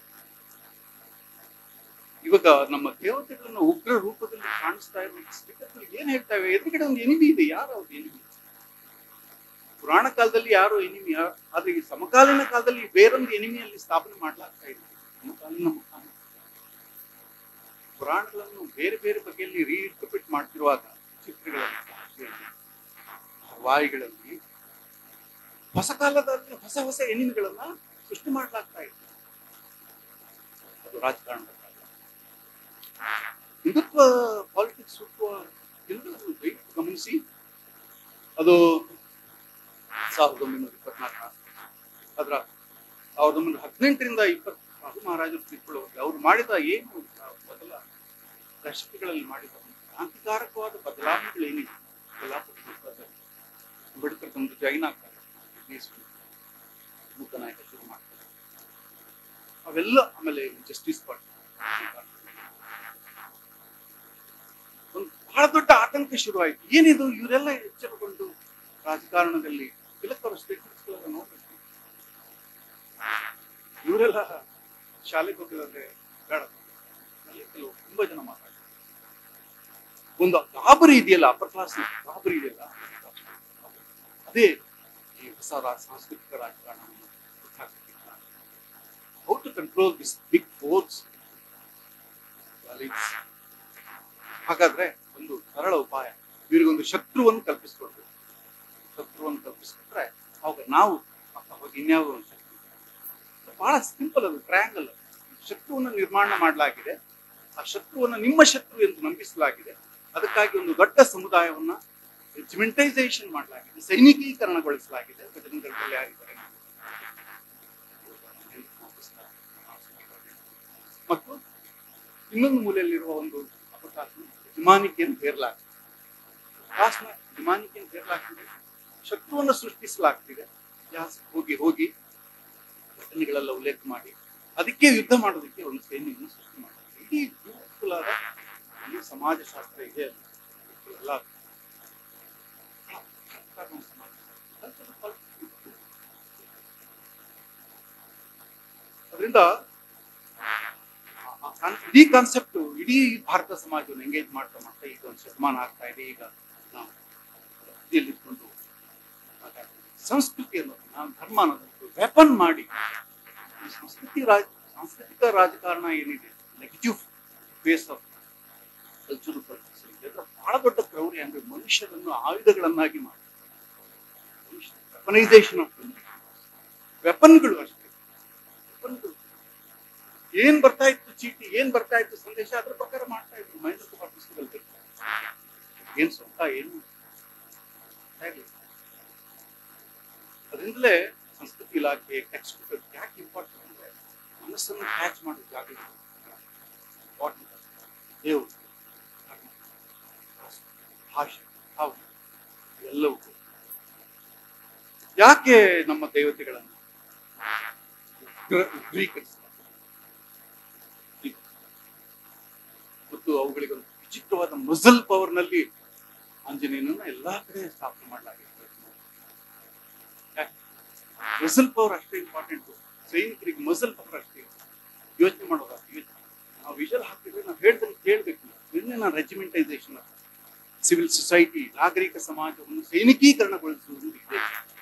ಇವಾಗ ನಮ್ಮ ದೇವತೆಗಳನ್ನ ಉಗ್ರ ರೂಪದಲ್ಲಿ ಕಾಣಿಸ್ತಾ ಇರೋ ಸ್ಟಿಕರ್ಗಳು ಏನ್ ಹೇಳ್ತಾವೆ ಎದುರುಗಡೆ ಒಂದು ಎನಿಮಿ ಇದೆ ಯಾರು ಅವ್ರು ಎನಿಮಿ ಪುರಾಣ ಕಾಲದಲ್ಲಿ ಯಾರು ಎನಿಮಿ ಆದ್ರೆ ಈ ಸಮಕಾಲೀನ ಕಾಲದಲ್ಲಿ ಬೇರೊಂದು ಎನಿಮಿಯಲ್ಲಿ ಸ್ಥಾಪನೆ ಮಾಡ್ಲಾಗ್ತಾ ಇದೆ ಸಮಕಾಲೀನ ಮುಖಾಂತರ ಪುರಾಣಗಳನ್ನು ಬೇರೆ ಬೇರೆ ಬಗೆಯಲ್ಲಿ ರೀಇಂಟರ್ಪ್ರಿಟ್ ಮಾಡ್ತಿರುವಾಗ ಚಿತ್ರಗಳಲ್ಲಿ ಭಾಷೆಯಲ್ಲಿ, ವಾಯಿಗಳಲ್ಲಿ ಹೊಸ ಕಾಲದಲ್ಲಿ ಹೊಸ ಹೊಸ ಎನಿಮಿಗಳನ್ನ ಸೃಷ್ಟಿ ಮಾಡ್ಲಾಗ್ತಾ ಇದೆ ಅದು ರಾಜಕಾರಣದ ಕಾಲ ಹಿಂದುತ್ವ ಪಾಲಿಟಿಕ್ಸ್ ಹುಟ್ಟುವ ಎಲ್ಲರೂ ದಯವಿಟ್ಟು ಗಮನಿಸಿ ಅದು ಸಾವಿರದ ಒಂಬೈನೂರ ಇಪ್ಪತ್ನಾಲ್ಕು ಅದರ ಸಾವಿರದ ಒಂಬೈನೂರ ಹದಿನೆಂಟರಿಂದ ಇಪ್ಪತ್ತು ಅದು ಮಹಾರಾಜರು ತಿಳ್ಕೊಳ್ಳುವಾಗ ಅವ್ರು ಮಾಡಿದ ಏನು ಆ ಮೊದಲ ದಶಕಗಳಲ್ಲಿ ಮಾಡಿದ ಒಂದು ಕ್ರಾಂತಿಕಾರಕವಾದ ಬದಲಾವಣೆಗಳೇನಿವೆ ಕೊಲ್ಲಾಪುರ ಯುದ್ಧದಲ್ಲಿ ಅಂಬೇಡ್ಕರ್ ತಂದು ಜೈನ ಮುಖನಾಯಕ ಶುರು ಮಾಡ್ತಾರೆ ಅವೆಲ್ಲ ಆಮೇಲೆ ಜಸ್ಟಿಸ್ ಪಾರ್ಟಿ ಒಂದು ಬಹಳ ದೊಡ್ಡ ಆತಂಕ ಶುರುವಾಯಿತು ಏನಿದು ಇವರೆಲ್ಲ ಎಚ್ಚರಗೊಂಡು ರಾಜಕಾರಣದಲ್ಲಿ ತಿಲಕರ ಸ್ಟೇಟ್ಮೆಂಟ್ಸ್ಗಳೆಲ್ಲ ನೋಡ್ಬೇಕು ಇವರೆಲ್ಲ ಶಾಲೆಗೆ ಹೋಗಿದ್ರೆ ಬೇಡ ಅಲ್ಲಿ ಕೆಲವು ತುಂಬಾ ಜನ ಮಾತಾಡ್ತಾರೆ ಒಂದು ಗಾಬರಿ ಇದೆಯಲ್ಲ ಅಪ್ಪರ್ ಕ್ಲಾಸ್ ಗಾಬರಿ ಇದೆಯಲ್ಲ ಅದೇ ಈ ಹೊಸ ರಾ- ಸಾಂಸ್ಕೃತಿಕ ರಾಜಕಾರಣವನ್ನು how to control this big force ಹಾಗಾದ್ರೆ ಒಂದು ಸರಳ ಉಪಾಯ ಇವರಿಗೊಂದು ಶತ್ರುವನ್ನು ಕಲ್ಪಿಸ್ಕೊಡ್ಬೇಕು ಶತ್ರುವನ್ನು ಕಲ್ಪಿಸ್ಕೊಟ್ರೆ ಅವಾಗ ನಾವು ಅವಾಗ ಇನ್ಯಾವುದೋ ಒಂದು ಶತ್ರು ಬಹಳ ಸಿಂಪಲ್ ಅದು ಟ್ರಯಾಂಗಲ್ ಶತ್ರುವನ್ನು ನಿರ್ಮಾಣ ಮಾಡಲಾಗಿದೆ ಆ ಶತ್ರುವನ್ನು ನಿಮ್ಮ ಶತ್ರು ಎಂದು ನಂಬಿಸಲಾಗಿದೆ ಅದಕ್ಕಾಗಿ ಒಂದು ದೊಡ್ಡ ಸಮುದಾಯವನ್ನ ರೆಜಿಮೆಂಟೈಸೇಷನ್ ಮಾಡಲಾಗಿದೆ ಸೈನಿಕೀಕರಣಗೊಳಿಸಲಾಗಿದೆ ಬಜರಂಗದಳ ಯಾರಿದ್ದಾರೆ ಮತ್ತು ಇನ್ನೊಂದು ಮೂಲೆಯಲ್ಲಿರುವ ಒಂದು ಅಪಘಾತ ಹಿಮಾನಿಕೆಯನ್ನು ಹೇರಲಾಗಿದೆ ಕಾಸ್ನ ಹಿಮಾನಿಕೆಯನ್ನು ಹೇರಲಾಗ್ತಿದೆ ಶತ್ರುವನ್ನು ಸೃಷ್ಟಿಸಲಾಗ್ತಿದೆ ಇತಿಹಾಸ ಹೋಗಿ ಹೋಗಿ ಘಟನೆಗಳೆಲ್ಲ ಉಲ್ಲೇಖ ಮಾಡಿ ಅದಕ್ಕೆ ಯುದ್ಧ ಮಾಡೋದಕ್ಕೆ ಒಂದು ಸೈನ್ಯವನ್ನು ಸೃಷ್ಟಿ ಮಾಡಿದೆ ಇಡೀ ಬ್ಯೂಟಿಫುಲ್ ಆದ ಈ ಸಮಾಜಶಾಸ್ತ್ರ ಇದೆ ಅಲ್ಲಿ. ಎಲ್ಲ ಅದರಿಂದ ಇಡೀ ಕಾನ್ಸೆಪ್ಟ್ ಇಡೀ ಭಾರತ ಸಮಾಜವನ್ನು ಎಂಗೇಜ್ ಮಾಡ್ತಾ ಮಾಡ್ತಾ ಈಗ ಒಂದು ಶತಮಾನ ಆಗ್ತಾ ಇದೆ ಈಗ ನಾವು ಇಲ್ಲಿದ್ಕೊಂಡು ಮಾತಾಡ್ತೀವಿ. ಸಂಸ್ಕೃತಿಯನ್ನು ನಾವು ಧರ್ಮ ಅನ್ನೋದು ವೆಪನ್ ಮಾಡಿ ಈ ಸಂಸ್ಕೃತಿ ರಾಜ ಸಾಂಸ್ಕೃತಿಕ ರಾಜಕಾರಣ ಏನಿದೆ negative face of cultural purpose ಅದರ ಬಹಳ ದೊಡ್ಡ ಕ್ರೌರ್ಯ ಅಂದ್ರೆ ಮನುಷ್ಯರನ್ನು ಆಯುಧಗಳನ್ನಾಗಿ ಮಾಡಿ ವೆಪನೈಸೇಷನ್ ಆಫ್ ವೆಪನ್ಗಳು ಅಷ್ಟೇ ವೆಪನ್ಗಳು ಏನ್ ಬರ್ತಾ ಇತ್ತು ಚೀಟಿ ಏನ್ ಬರ್ತಾ ಇತ್ತು ಸಂದೇಶ ಅದ್ರ ಪ್ರಕಾರ ಮಾಡ್ತಾ ಇದ್ರು ಮಹೇಂದ್ರ ಕುಮಾರ್ ಪುಸ್ತಕದಲ್ಲಿ ಏನ್ ಸ್ವಂತ ಏನು ಗೊತ್ತಾ ಇರ್ಲಿಲ್ಲ. ಅದರಿಂದಲೇ ಸಂಸ್ಕೃತಿ ಇಲಾಖೆ ಟೆಕ್ಸ್ಟ್ ಬುಕ್ ಯಾಕೆ ಇಂಪಾರ್ಟೆಂಟ್ ಅಂದ್ರೆ ಮನಸ್ಸನ್ನು ಕ್ಯಾಚ್ ಮಾಡೋ ಜಾಗ ಇಂಪಾರ್ಟೆಂಟ್ ದೇವರು ಧರ್ಮ, ಭಾಷೆ ಹಾವು ಎಲ್ಲವೂ ಯಾಕೆ ನಮ್ಮ ದೇವತೆಗಳನ್ನು ಉಗ್ರೀಕರಿಸ್ತಾರೆ ಮತ್ತು ಅವುಗಳಿಗೊಂದು ವಿಚಿತ್ರವಾದ ಮಸಲ್ ಪವರ್ ನಲ್ಲಿ ಆಂಜನೇಯನನ್ನ ಎಲ್ಲಾ ಕಡೆ ಸ್ಥಾಪನೆ ಮಾಡಲಾಗಿದೆ ಮಸಲ್ ಪವರ್ ಅಷ್ಟೇ ಇಂಪಾರ್ಟೆಂಟ್ ಸೈನಿಕರಿಗೆ ಮಸಲ್ ಪವರ್ ಅಷ್ಟೇ ಯೋಚನೆ ಮಾಡೋದು ಯೋಚನೆ ನಾವು ವಿಷಲ್ ಹಾಕಿದ್ರೆ ನಾವು ಹೇಳ್ದಂಗೆ ಕೇಳಬೇಕು ಇದನ್ನೇ ನಾನು ರೆಜಿಮೆಂಟೈಸೇಷನ್ ಸಿವಿಲ್ ಸೊಸೈಟಿ ನಾಗರಿಕ ಸಮಾಜವನ್ನು ಸೈನಿಕೀಕರಣಗೊಳಿಸುವುದು ಇದೆ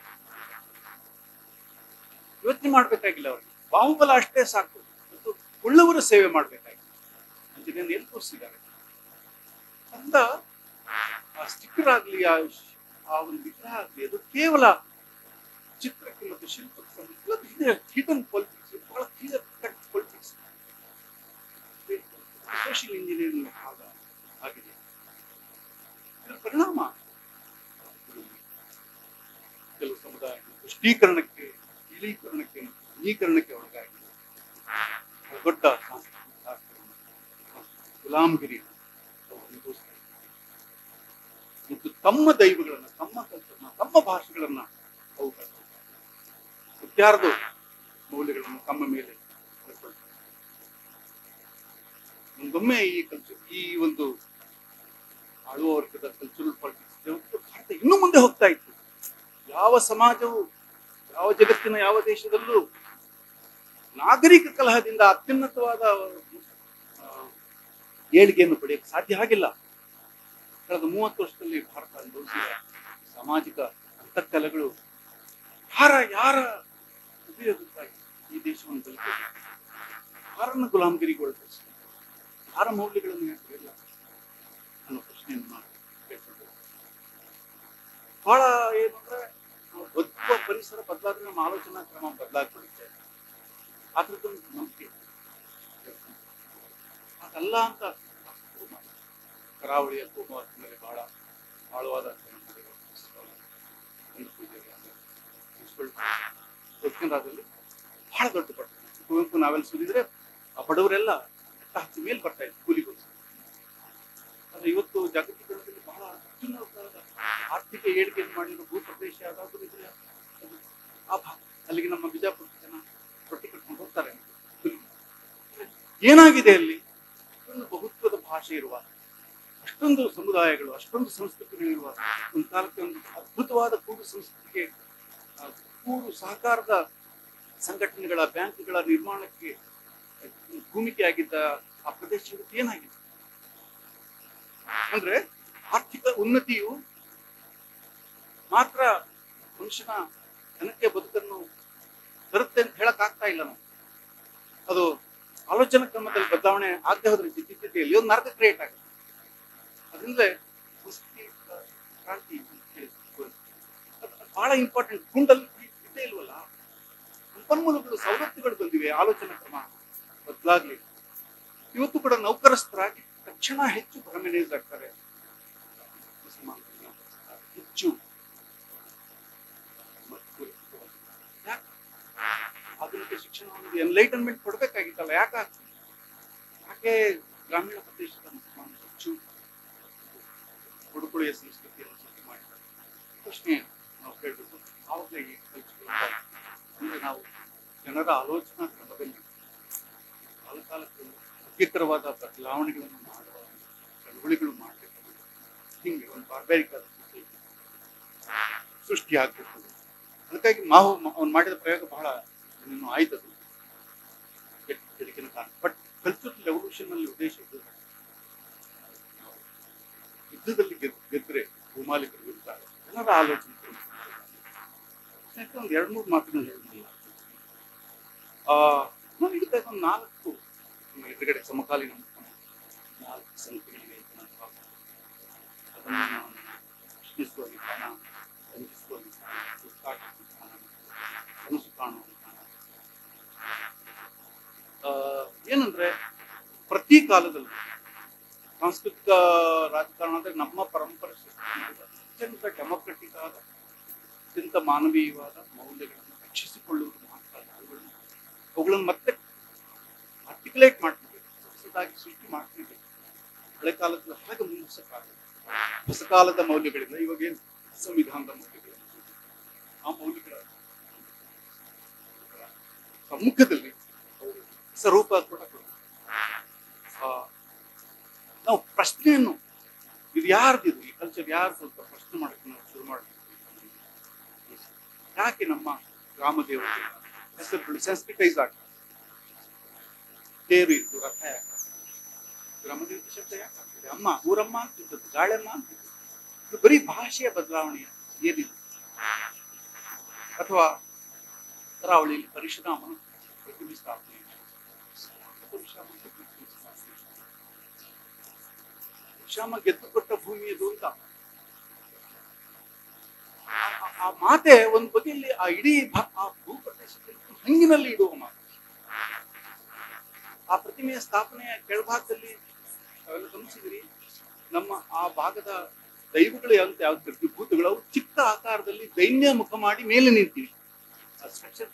ಯೋಚನೆ ಮಾಡ್ಬೇಕಾಗಿಲ್ಲ ಅವ್ರಿಗೆ ಬಾಹುಬಲ ಅಷ್ಟೇ ಸಾಕು ಮತ್ತು ಒಳ್ಳೆಯವರ ಸೇವೆ ಮಾಡ್ಬೇಕಾಗಿಲ್ಲ ಅಂಜನೇಯನ್ ಎಲ್ಲಿ ತೋರಿಸಿದ್ದಾರೆ ಅಂತ ಆ ಸ್ಟಿಕ್ಕರ್ ಆಗ್ಲಿ ಆ ಶ್- ಆ ಒಂದು ವಿಗ್ರಹ ಆಗ್ಲಿ ಅದು ಕೇವಲ ಚಿತ್ರಕ್ಕೆ ಮತ್ತು ಶಿಲ್ಪಕ್ಕೆ ಸಂಬಂಧ ಹಿಡನ್ ಪೊಲಿಟಿಕ್ಸ್ ಬಹಳ clear cut politics social engineering ಭಾಗ ಆಗಿದೆ ಇದರ ಪರಿಣಾಮ ಕೆಲವು ಸಮುದಾಯಗಳು ಪುಷ್ಟೀಕರಣಕ್ಕೆ ಇಳೀಕರಣಕ್ಕೆ ನೀಕರಣಕ್ಕೆ ಒಳಗಾಗಿ ಬಹಳ ದೊಡ್ಡ ಸಾಂಸ್ಕೃತಿಕ ಆಕ್ರಮಣ, ಗುಲಾಮಗಿರಿ ಅವರು ಅನುಭವಿಸ್ತಾ ಇದ್ದಾರೆ. ಮತ್ತು ತಮ್ಮ ದೈವಗಳನ್ನ ತಮ್ಮ ಕಲ್ಚರ್ನ ತಮ್ಮ ಭಾಷೆಗಳನ್ನ ಅವು ಕಳ್ಕೊಳ್ತಾರೆ. ಮತ್ಯಾರ್ದು ಮೌಲ್ಯಗಳನ್ನು ತಮ್ಮ ಮೇಲೆ ಕಳ್ಕೊಳ್ತಾರೆ. ಒಂದೊಮ್ಮೆ ಈ ಕಲ್ಚರ್ ಈ ಒಂದು ಆಳುವ ವರ್ಗದ ಕಲ್ಚರಲ್ ಪಾಲಿಟಿಕ್ಸ್ ಭಾರತ ಇನ್ನೂ ಮುಂದೆ ಹೋಗ್ತಾ ಇತ್ತು ಯಾವ ಸಮಾಜವು ಯಾವ ಜಗತ್ತಿನ ಯಾವ ದೇಶದಲ್ಲೂ ನಾಗರಿಕ ಕಲಹದಿಂದ ಅತ್ಯುನ್ನತವಾದ ಆ, ಏಳಿಗೆಯನ್ನು ಪಡೆಯಕ್ಕೆ ಸಾಧ್ಯ ಆಗಿಲ್ಲ ಕಳೆದ ಮೂವತ್ತು ವರ್ಷದಲ್ಲಿ ಭಾರತ ಅನುಭವಿಸಿದ ಸಾಮಾಜಿಕ ಅಂತಃಕಲಗಳು ಯಾರ ಯಾರ ಉಪಯೋಗಕ್ಕಾಗಿ ಈ ದೇಶವನ್ನು ಬೆಳೆಸಿದೆ ಯಾರನ್ನು ಗುಲಾಮಗಿರಿಗೊಳಿಸಿ ಯಾರ ಮೌಲ್ಯಗಳನ್ನು ಇಲ್ಲ ಅನ್ನೋ ಪ್ರಶ್ನೆಯನ್ನು ನಾವು ಕೇಳ್ಕೊಂಡು ಬಹಳ ಏನು ಅಂದ್ರೆ ನಾವು ಬದುಕುವ ಪರಿಸರ ಬದಲಾದ್ರೆ ನಮ್ಮ ಆಲೋಚನಾ ಕ್ರಮ ಬದಲಾಗ್ಬಿಡುತ್ತೆ ಅದ್ರದ್ದೊಂದು ನಂಬಿಕೆ ಅದಲ್ಲ ಅಂತ ಕರಾವಳಿಯ ಕೋಮವಾದ ಮೇಲೆ ಬಹಳ ಆಳವಾದ ದಕ್ಷಿಣ ರಾಜ್ಯದಲ್ಲಿ ಬಹಳ ದೊಡ್ಡ ಪಟ್ಟಣ ಕುವೆಂಪು ನಾವೆಲ್ಲ ಸುರಿದ್ರೆ ಆ ಬಡವರೆಲ್ಲ ಬೆಟ್ಟ ಹತ್ತಿ ಮೇಲೆ ಬರ್ತಾ ಇದ್ರು ಕೂಲಿಗೋಸ್ಕರ ಆದ್ರೆ ಇವತ್ತು ಜಾಗತೀಕರಣದಲ್ಲಿ ಬಹಳ ಅತ್ಯುನ್ನತವಾದ ಆರ್ಥಿಕ ಏಳಿಗೆಯನ್ನು ಮಾಡಿರೋ ಭೂ ಪ್ರದೇಶ ಯಾವ್ದಾದ್ರು ಇದ್ರೆ ಅದು ಆ ಭಾಗ ಅಲ್ಲಿಗೆ ನಮ್ಮ ಬಿಜಾಪುರ ಜನ ರೊಟ್ಟಿ ಕಟ್ಕೊಂಡು ಹೋಗ್ತಾರೆ ಕೂಲಿಗೆ. ಏನಾಗಿದೆ ಅಲ್ಲಿ ಅಷ್ಟೊಂದು ಬಹುತ್ವದ ಭಾಷೆ ಇರುವ ಅಷ್ಟೊಂದು ಸಮುದಾಯಗಳು ಅಷ್ಟೊಂದು ಸಂಸ್ಕೃತಿಗಳಿರುವ ಒಂದು ಕಾಲಕ್ಕೆ ಒಂದು ಅದ್ಭುತವಾದ ಕೂಡು ಸಂಸ್ಕೃತಿಗೆ ಆ, ಕೂಡು ಸಹಕಾರದ ಸಂಘಟನೆಗಳ ಬ್ಯಾಂಕ್ಗಳ ನಿರ್ಮಾಣಕ್ಕೆ ಭೂಮಿಕೆಯಾಗಿದ್ದ ಆ ಪ್ರದೇಶ ಇವತ್ತು ಏನಾಗಿದೆ ಅಂದ್ರೆ ಆರ್ಥಿಕ ಉನ್ನತಿಯು ಮಾತ್ರ ಮನುಷ್ಯನ ಜನಕ್ಕೆ ಬದುಕನ್ನು ತರುತ್ತೆ ಅಂತ ಹೇಳಕ್ ಆಗ್ತಾ ಇಲ್ಲ ನಾವು ಅದು ಆಲೋಚನಾ ಕ್ರಮದಲ್ಲಿ ಬದಲಾವಣೆ ಆಗದೆ ಹೋದ್ರೆ ಸ್ಥಿತಿಯಲ್ಲಿ ಒಂದು ನರಕ ಕ್ರಿಯೇಟ್ ಆಗುತ್ತೆ ಅದರಿಂದಲೇ ಸಂಸ್ಕೃತಿ ಕ್ರಾಂತಿ ಅಂತ ಹೇಳ್ತೀವಿ. ಅದು ಬಹಳ ಇಂಪಾರ್ಟೆಂಟ್ ಕುಂಡಲ್ಲಿ ಇದ್ದೇ ಇಲ್ವಲ್ಲ ಸಂಪನ್ಮೂಲಗಳು ಸವಲತ್ತುಗಳು ಬಂದಿವೆ ಆಲೋಚನಾ ಕ್ರಮ ಬದಲಾಗ್ಲಿ ಇವತ್ತು ಕೂಡ ನೌಕರಸ್ಥರಾಗಿ ತಕ್ಷಣ ಹೆಚ್ಚು ಪರ್ಮನೆಂಟ್ ಆಗ್ತಾರೆ ಹೆಚ್ಚು ಯಾಕ್? ಆಧುನಿಕ ಶಿಕ್ಷಣವನ್ನು ಎನ್ಲೈಟನ್ಮೆಂಟ್ ಕೊಡ್ಬೇಕಾಗಿತ್ತಲ್ಲ ಯಾಕ ಯಾಕೆ ಗ್ರಾಮೀಣ ಪ್ರದೇಶದ ಮಕ್ಕಳನ್ನು ಹೆಚ್ಚು ಹುಡುಕುಳಿಯ ಸಂಸ್ಕೃತಿಯನ್ನು ಸೃಷ್ಟಿ ಮಾಡಿದ್ದಾರೆ ಪ್ರಶ್ನೆ ನಾವು ಕೇಳಬೇಕು ಆವಾಗಲೇ ಈ ಕಲ್ಚರ್ ಅಂದ್ರೆ ನಾವು ಜನರ ಆಲೋಚನಾ ಕ್ರಮದಲ್ಲಿ ಕಾಲಕಾಲಕ್ಕೆ ಅತ್ಯಕರವಾದ ಬದಲಾವಣೆಗಳನ್ನು ಮಾಡುವ ಚಳುವಳಿಗಳು ಮಾಡಬೇಕು ಹಿಂಗೆ ಒಂದು ಬಾರ್ಬಾರಿಕ್ ಆದ ಸ್ಥಿತಿ ಸೃಷ್ಟಿ ಆಗ್ಬೇಕು ಅದಕ್ಕಾಗಿ ನಾವು ಅವ್ನು ಮಾಡಿದ ಪ್ರಯೋಗ ಬಹಳ ಇನ್ನು ಆಯ್ತದು ಇದಕ್ಕಿನ ಕಾರಣ ಬಟ್ ಕಲ್ಚರಲ್ ರೆವಲ್ಯೂಷನ್ ನಲ್ಲಿ ಉದ್ದೇಶ ಇದು ಯುದ್ಧದಲ್ಲಿ ಗೆದ್- ಗೆದ್ರೆ ಭೂಮಾಲಿಕರು ಇರ್ತಾರೆ ಜನರ ಆಲೋಚನೆ ಯಾಕೆ ಒಂದು ಎರಡು ಮೂರು ಮಾತುಗಳು ಹೇಳಿಲ್ಲ ಆ ನಾನು ಹಿಡಿದಾಗ ಒಂದು ನಾಲ್ಕು ನಮ್ಮ ಎದುರುಗಡೆ ಸಮಕಾಲೀನ ನಾಲ್ಕು ಸಂಖ್ಯೆಗಳಿವೆ ಅಂತ ನನ್ನ ಭಾವ. ಅದನ್ನು ನಾನು ಪ್ರಶ್ನಿಸುವ ವಿಧಾನ ವಂಚಿಸುವ ವಿಧಾನ ಉದ್ಘಾಟಿಸುವ ವಿಧಾನ ಕನಸು ಕಾಣುವ ವಿಧಾನ ಆ, ಏನಂದ್ರೆ ಪ್ರತಿ ಕಾಲದಲ್ಲೂ ಸಾಂಸ್ಕೃತಿಕ ರಾಜಕಾರಣ ಅಂದ್ರೆ ನಮ್ಮ ಪರಂಪರೆ ಸೃಷ್ಟಿಸಿದ ಅತ್ಯಂತ ಡೆಮೊಕ್ರೆಟಿಕ್ ಆದ ಅತ್ಯಂತ ಮಾನವೀಯವಾದ ಮೌಲ್ಯಗಳನ್ನು ರಕ್ಷಿಸಿಕೊಳ್ಳುವುದು ಮಾತ್ರ ಅಲ್ಲ, ಅವುಗಳನ್ನು ಅವುಗಳನ್ನು ಮತ್ತೆ ಆರ್ಟಿಕ್ಯುಲೇಟ್ ಮಾಡ್ತೀವಿ ಹೊಸದಾಗಿ ಸೃಷ್ಟಿ ಮಾಡ್ತೀವಿ ಹಳೆ ಕಾಲದ ಹಾಗೆ ಮುಂದಿಸಕ್ಕಾಗಲ್ಲ ಹೊಸ ಕಾಲದ ಮೌಲ್ಯಗಳಿಂದ ಇವಾಗ ಏನು ಸಂವಿಧಾನದ ಮೌಲ್ಯಗಳು ಆ ಮೌಲ್ಯಗಳ ಸಮ್ಮುಖದಲ್ಲಿ ಅವರು ಸ್ವರೂಪ ಕೂಡ ಕೊಡ್ತಾರೆ. ಆ, ನಾವು ಪ್ರಶ್ನೆಯನ್ನು ಇದು ಯಾರ್ದಿದು ಈ ಕಲ್ಚರ್ ಯಾರು ಸ್ವಲ್ಪ ಪ್ರಶ್ನೆ ಮಾಡಕ್ಕೆ ನಾವು ಶುರು ಮಾಡಬೇಕು ಯಾಕೆ ನಮ್ಮ ಗ್ರಾಮ ದೇವತೆ ಹೆಸರುಗಳು ಸೆನ್ಸಿಟೈಸ್ ಆಗ್ತದೆ ತೇರು ಇತ್ತು ರಥ ಯಾಕೆ ಗ್ರಾಮ ದೇವತೆ ಶಬ್ದ ಯಾಕೆ ಆಗ್ತದೆ ಅಮ್ಮ ಊರಮ್ಮ ಅಂತಿದ್ದದ್ದು ಗಾಳೆಮ್ಮ ಅಂತಿದ್ದು ಇದು ಬರೀ ಭಾಷೆಯ ಬದಲಾವಣೆ ಏನಿದೆ ಅಥವಾ ಕರಾವಳಿಯಲ್ಲಿ ಪರಶುರಾಮನ ಪ್ರತಿಮೆ ಸ್ಥಾಪನೆ ಪರಶುರಾಮನ ಪ್ರತಿಮೆ ಸ್ಥಾಪನೆ. ಪರಶುರಾಮ ಗೆದ್ದು ಕೊಟ್ಟ ಭೂಮಿ ಇದು ಅಂತ ಆ- ಆ- ಆ ಮಾತೆ ಒಂದು ಬದಿಯಲ್ಲಿ ಆ ಇಡೀ ಭಾ- ಆ ಭೂಪ್ರದೇಶದಲ್ಲಿ ಹಂಗಿನಲ್ಲಿ ಇಡುವ ಮಾತು ಆ ಪ್ರತಿಮೆಯ ಸ್ಥಾಪನೆಯ ಕೆಳಭಾಗದಲ್ಲಿ ತಾವೆಲ್ಲ ಗಮನಿಸಿದಿರಿ ನಮ್ಮ ಆ ಭಾಗದ ದೈವಗಳು ಅಂತ ಯಾವ್ದು ಭೂತಗಳು ಅವು ಚಿಕ್ಕ ಆಕಾರದಲ್ಲಿ ದೈನ್ಯ ಮುಖ ಮಾಡಿ ಮೇಲೆ ನಿಂತಿವೆ ಆ ಸ್ಟ್ರಕ್ಚರ್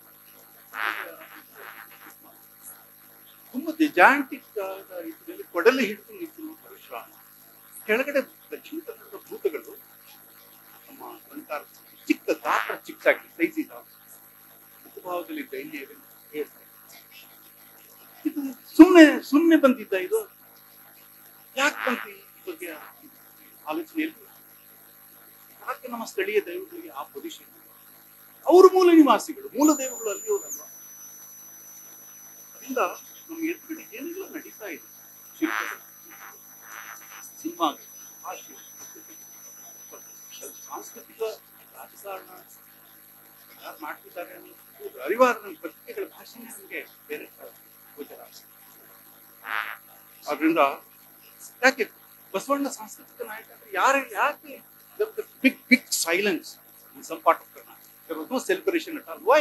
ತುಂಬಾ ಡಿಜಾಂಟಿಕ್ ಇದರಲ್ಲಿ ಕೊಡಲಿ ಹಿಡಿದು ನಿಂತಿರುವ ಪರಶುರಾಮ ಕೆಳಗಡೆ ದಕ್ಷಿಣ ಕನ್ನಡದ ಭೂತಗಳು ನಮ್ಮ ಅಲಂಕಾರ ಚಿಕ್ಕ ಗಾತ್ರ ಚಿಕ್ಕದಾಗಿ ಸೈಜ್ ಇದ್ದಾವೆ ಮುಖಭಾವದಲ್ಲಿ ದೈನ್ಯ ಇದೆ ಅಂತ ಹೇಳ್ತಾರೆ. ಇದು ಸುಮ್ಮನೆ ಸುಮ್ಮನೆ ಬಂದಿದ್ದ ಇದು ಯಾಕೆ ಬಂತು ಈ ಬಗ್ಗೆ ಆಲೋಚನೆ ಎಲ್ಲಿ ಯಾಕೆ ನಮ್ಮ ಸ್ಥಳೀಯ ದೈವಗಳಿಗೆ ಆ ಪೊಸಿಷನ್ ಅವರು ಮೂಲ ನಿವಾಸಿಗಳು ಮೂಲ ದೇವಗಳು ಅಲ್ಲಿ ಅವರಲ್ವ ಅದರಿಂದ ನಮ್ಮ ಎದುರುಗಡೆ ಏನೆಲ್ಲ ನಡೀತಾ ಇದೆ ಶಿಲ್ಪಗಳು ಸಿನಿಮಾ ಭಾಷೆ ಸಾಂಸ್ಕೃತಿಕ ರಾಜಕಾರಣ ಯಾರು ಮಾಡ್ತಿದ್ದಾರೆ ಅನ್ನೋದು ಅರಿವಾರ ನನ್ನ ಪತ್ರಿಕೆಗಳ ಭಾಷೆನೇ ನಮಗೆ ಬೇರೆ ತರ ಗೋಚರ ಆಗ್ತದೆ. ಆದ್ರಿಂದ ಯಾಕೆ ಬಸವಣ್ಣ ಸಾಂಸ್ಕೃತಿಕ ನಾಯಕ ಅಂದ್ರೆ ಯಾರು ಯಾಕೆ big big silence in some part of Karnataka there was no celebration at all why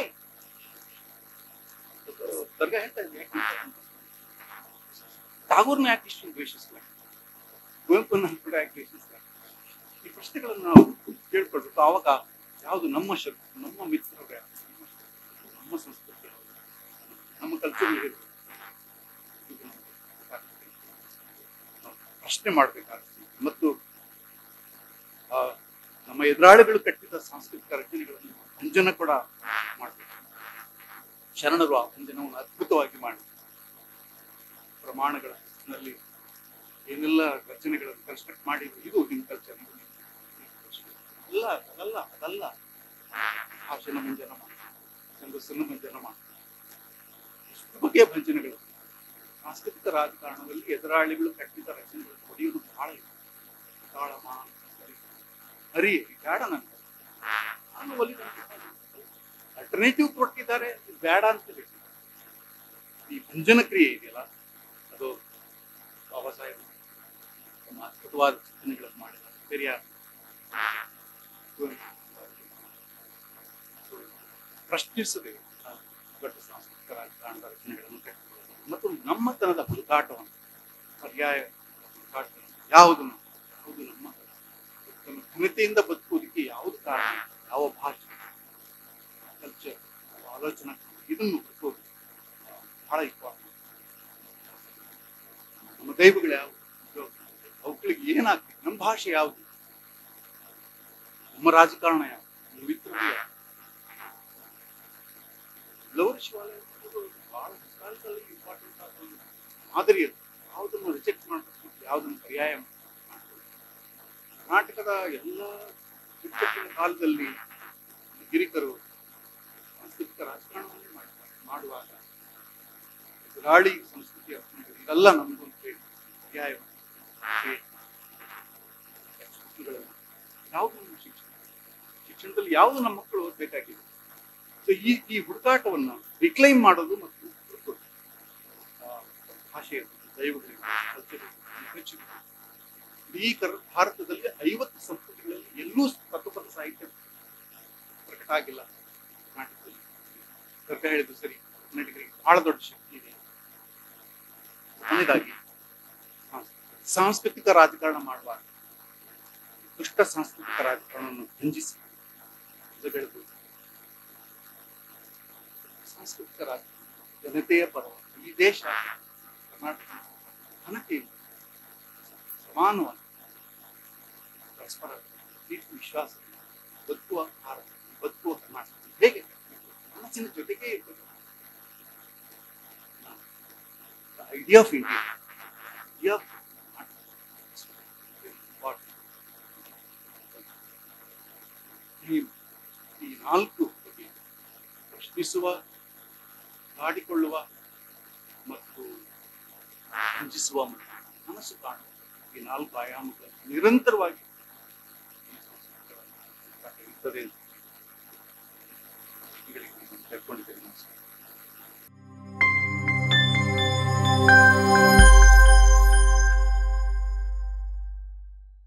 ದರ್ಗಾ ಹೇಳ್ತಾ ಇದ್ದೆ ಯಾಕೆ ಅಂತ. ಟಾಗೂರ್ನ ಯಾಕೆ ಇಷ್ಟು ದ್ವೇಷಿಸಲ್ಲ ಕುವೆಂಪುನ ಕೂಡ ಯಾಕೆ ದ್ವೇಷಿಸಲ್ಲ ಈ ಪ್ರಶ್ನೆಗಳನ್ನು ನಾವು ಕೇಳ್ಕೊಳ್ಬೇಕು ಆವಾಗ ಯಾವುದು ನಮ್ಮ ಶಕ್ತಿ ನಮ್ಮ ಮಿತ್ರರು ಯಾರು? ನಮ್ಮ ಸಂಸ್ಕೃತಿ ಯಾವುದು? ನಮ್ಮ ಕಲ್ಚರ್ ಏನು ಇದು ನಮ್ಗೆ ಗೊತ್ತಾಗ್ತದೆ. ನಾವು ಪ್ರಶ್ನೆ ಮಾಡಬೇಕಾಗ್ತದೆ ಮತ್ತು ಆ, ನಮ್ಮ ಎದುರಾಳಿಗಳು ಕಟ್ಟಿದ ಸಾಂಸ್ಕೃತಿಕ ರಚನೆಗಳನ್ನು ಭಂಜನ ಕೂಡ ಮಾಡಬೇಕು ಶರಣರು ಆ ಭಂಜನವನ್ನು ಅದ್ಭುತವಾಗಿ ಮಾಡಿ ಪ್ರಮಾಣಗಳಲ್ಲಿ ಏನೆಲ್ಲ ರಚನೆಗಳನ್ನು ಕನ್ಸ್ಟ್ರಕ್ಟ್ ಮಾಡಿ ಇದು ನಿಮ್ಮ ಕಲ್ಚರ್ ಅಲ್ಲ ಅದಲ್ಲ ಅದಲ್ಲ ಭಾಷಣ ಮಂಜನ ಮಾಡಿ ಛಂದಸ್ಸನ್ನು ಮಂಜನ ಮಾಡಿ ಎಷ್ಟು ಬಗೆಯ ಭಂಜನಗಳು ಸಾಂಸ್ಕೃತಿಕ ರಾಜಕಾರಣದಲ್ಲಿ ಎದುರಾಳಿಗಳು ಕಟ್ಟಿದ ರಚನೆಗಳು ಹೊಡೆಯುವುದು ಬಹಳ ಇದೆ ತಾಳಮ ಹರಿ ಬೇಡ ನನಗೆ ನಾನು ಒಲಿದ ಅಲ್ಟರ್ನೇಟಿವ್ ಕೊಟ್ಟಿದ್ದಾರೆ ಇದು ಬೇಡ ಅಂತ ಹೇಳಿ ಈ ಭಂಜನ ಕ್ರಿಯೆ ಇದೆಯಲ್ಲ ಅದು ಬಾಬಾ ಸಾಹೇಬ್ ತಮ್ಮ ಅದ್ಭುತವಾದ ಚಿಂತನೆಗಳನ್ನು ಮಾಡಿದ್ದಾರೆ ಪೆರಿಯಾರ್ ಪ್ರಶ್ನಿಸದೆ ಆ ದೊಡ್ಡ ಸಾಂಸ್ಕೃತಿಕ ರಾಜಕಾರಣದ ರಚನೆಗಳನ್ನು ಕಟ್ಟಿದ್ದಾರೆ ಮತ್ತು ನಮ್ಮತನದ ಹುಡುಕಾಟವನ್ನು ಪರ್ಯಾಯ ಹುಡುಕಾಟ ಯಾವುದು ನಮ್ಮ- ಯಾವುದು ನಮ್ಮ ನಮ್ಮ ಘನತೆಯಿಂದ ಬದುಕುವುದಕ್ಕೆ ಯಾವ ರಾಜಕಾರಣ ಯಾವ ಭಾಷೆ ಕಲ್ಚರ್ ಆಲೋಚನಾ ಕ್ರಮ, ಇದನ್ನು ಹುಡುಕೋದು ಬಹಳ ಇಂಪಾರ್ಟೆಂಟ್ ನಮ್ಮ ದೈವಗಳು ಯಾವುದು ಅವುಗಳಿಗೆ ಏನಾಗ್ತದೆ ನಮ್ಮ ಭಾಷೆ ಯಾವುದು ನಮ್ಮ ರಾಜಕಾರಣ ಯಾವುದು ನಮ್ಮ ಮಿತ್ರರು ಯಾರು ಲವರ್ ಶಿವಾಲಯ ಅನ್ನೋದು ಬಹಳ ಹಿಸ್ಟಾರಿಕಲ್ ಇಂಪಾರ್ಟೆಂಟ್ ಆದ ಒಂದು ಮಾದರಿ ಅದು ಯಾವುದನ್ನು ರಿಜೆಕ್ಟ್ ಮಾಡಬೇಕು ಯಾವುದನ್ನು ಪರ್ಯಾಯ ಮಾಡಬೇಕು ಕರ್ನಾಟಕದ ಎಲ್ಲ ಬಿಕ್ಕಟ್ಟಿನ ಕಾಲದಲ್ಲಿ ಹಿರಿಕರು ಸಾಂಸ್ಕೃತಿಕ ರಾಜಕಾರಣವನ್ನೇ ಮಾಡ್ತಾರೆ ಮಾಡುವಾಗ ಗಾಳಿ ಸಂಸ್ಕೃತಿ ಇದೆಲ್ಲ ನಮಗೊಂದು ಪರ್ಯಾಯ ಯಾವುದು ನಮ್ಮ ಶಿಕ್ಷಣ ಶಿಕ್ಷಣದಲ್ಲಿ ಯಾವುದು ನಮ್ಮ ಮಕ್ಕಳು ಓದಬೇಕಾಗಿದೆ ಸೊ ಈ ಈ ಹುಡುಕಾಟವನ್ನ ರಿಕ್ಲೈಮ್ ಮಾಡೋದು ಮತ್ತು ಹುಡುಕೋದು ಆ, ಭಾಷೆ ದೈವಗಳಿಗೆ ಕಲ್ಚರ್ ಹೆಚ್ಚು ಈ ಕರ್ ಭಾರತದಲ್ಲಿ ಐವತ್ತು ಸಂಸ್ಕೃತಿಗಳಲ್ಲಿ ಎಲ್ಲೂ ತತ್ವಪದ ಸಾಹಿತ್ಯ ಪ್ರಕಟ ಆಗಿಲ್ಲ ಕರ್ನಾಟಕದಲ್ಲಿ ಕರ್ಕ ಹೇಳಿದ್ದು ಸರಿ ಕನ್ನಡಿಗರಿಗೆ ಬಹಳ ದೊಡ್ಡ ಶಕ್ತಿ ಇದೆ ಕೊನೆಯದಾಗಿ ಸಾಂಸ್ಕೃತಿಕ- ಸಾಂಸ್ಕೃತಿಕ ರಾಜಕಾರಣ ಮಾಡುವಾಗ ದುಷ್ಟ ಸಾಂಸ್ಕೃತಿಕ ರಾಜಕಾರಣವನ್ನು ಭಂಜಿಸಿ ಬೆಳೆದು ಸಾಂಸ್ಕೃತಿಕ ರಾಜಕಾರಣ ಜನತೆಯ ಪರವಾಗಿ ಈ ದೇಶ ಕರ್ನಾಟಕ ಘನತೆ ಸಮಾನವಾಗಿ ಪರಸ್ಪರ ಪ್ರೀತಿ ವಿಶ್ವಾಸ ಬದುಕುವ ಭಾರತ ಬದುಕುವ ಕರ್ನಾಟಕ ಹೇಗೆ ಮನಸ್ಸಿನ ಜೊತೆಗೆ ಇರ್ಬೇಕು idea of India idea of ಈ ಈ ನಾಲ್ಕು ಬಗೆ ಪ್ರಶ್ನಿಸುವ ಕಾಡಿಕೊಳ್ಳುವ ಮತ್ತು ಭಂಜಿಸುವ ಮತ್ತು ಮನಸ್ಸು ಕಾಣುವ ಈ ನಾಲ್ಕು ಆಯಾಮಗಳು ನಿರಂತರವಾಗಿ ಈ ಸಂಸ್ಕೃತಿಗಳ ಹೋರಾಟ ಇರ್ತದೆ ಅಂತ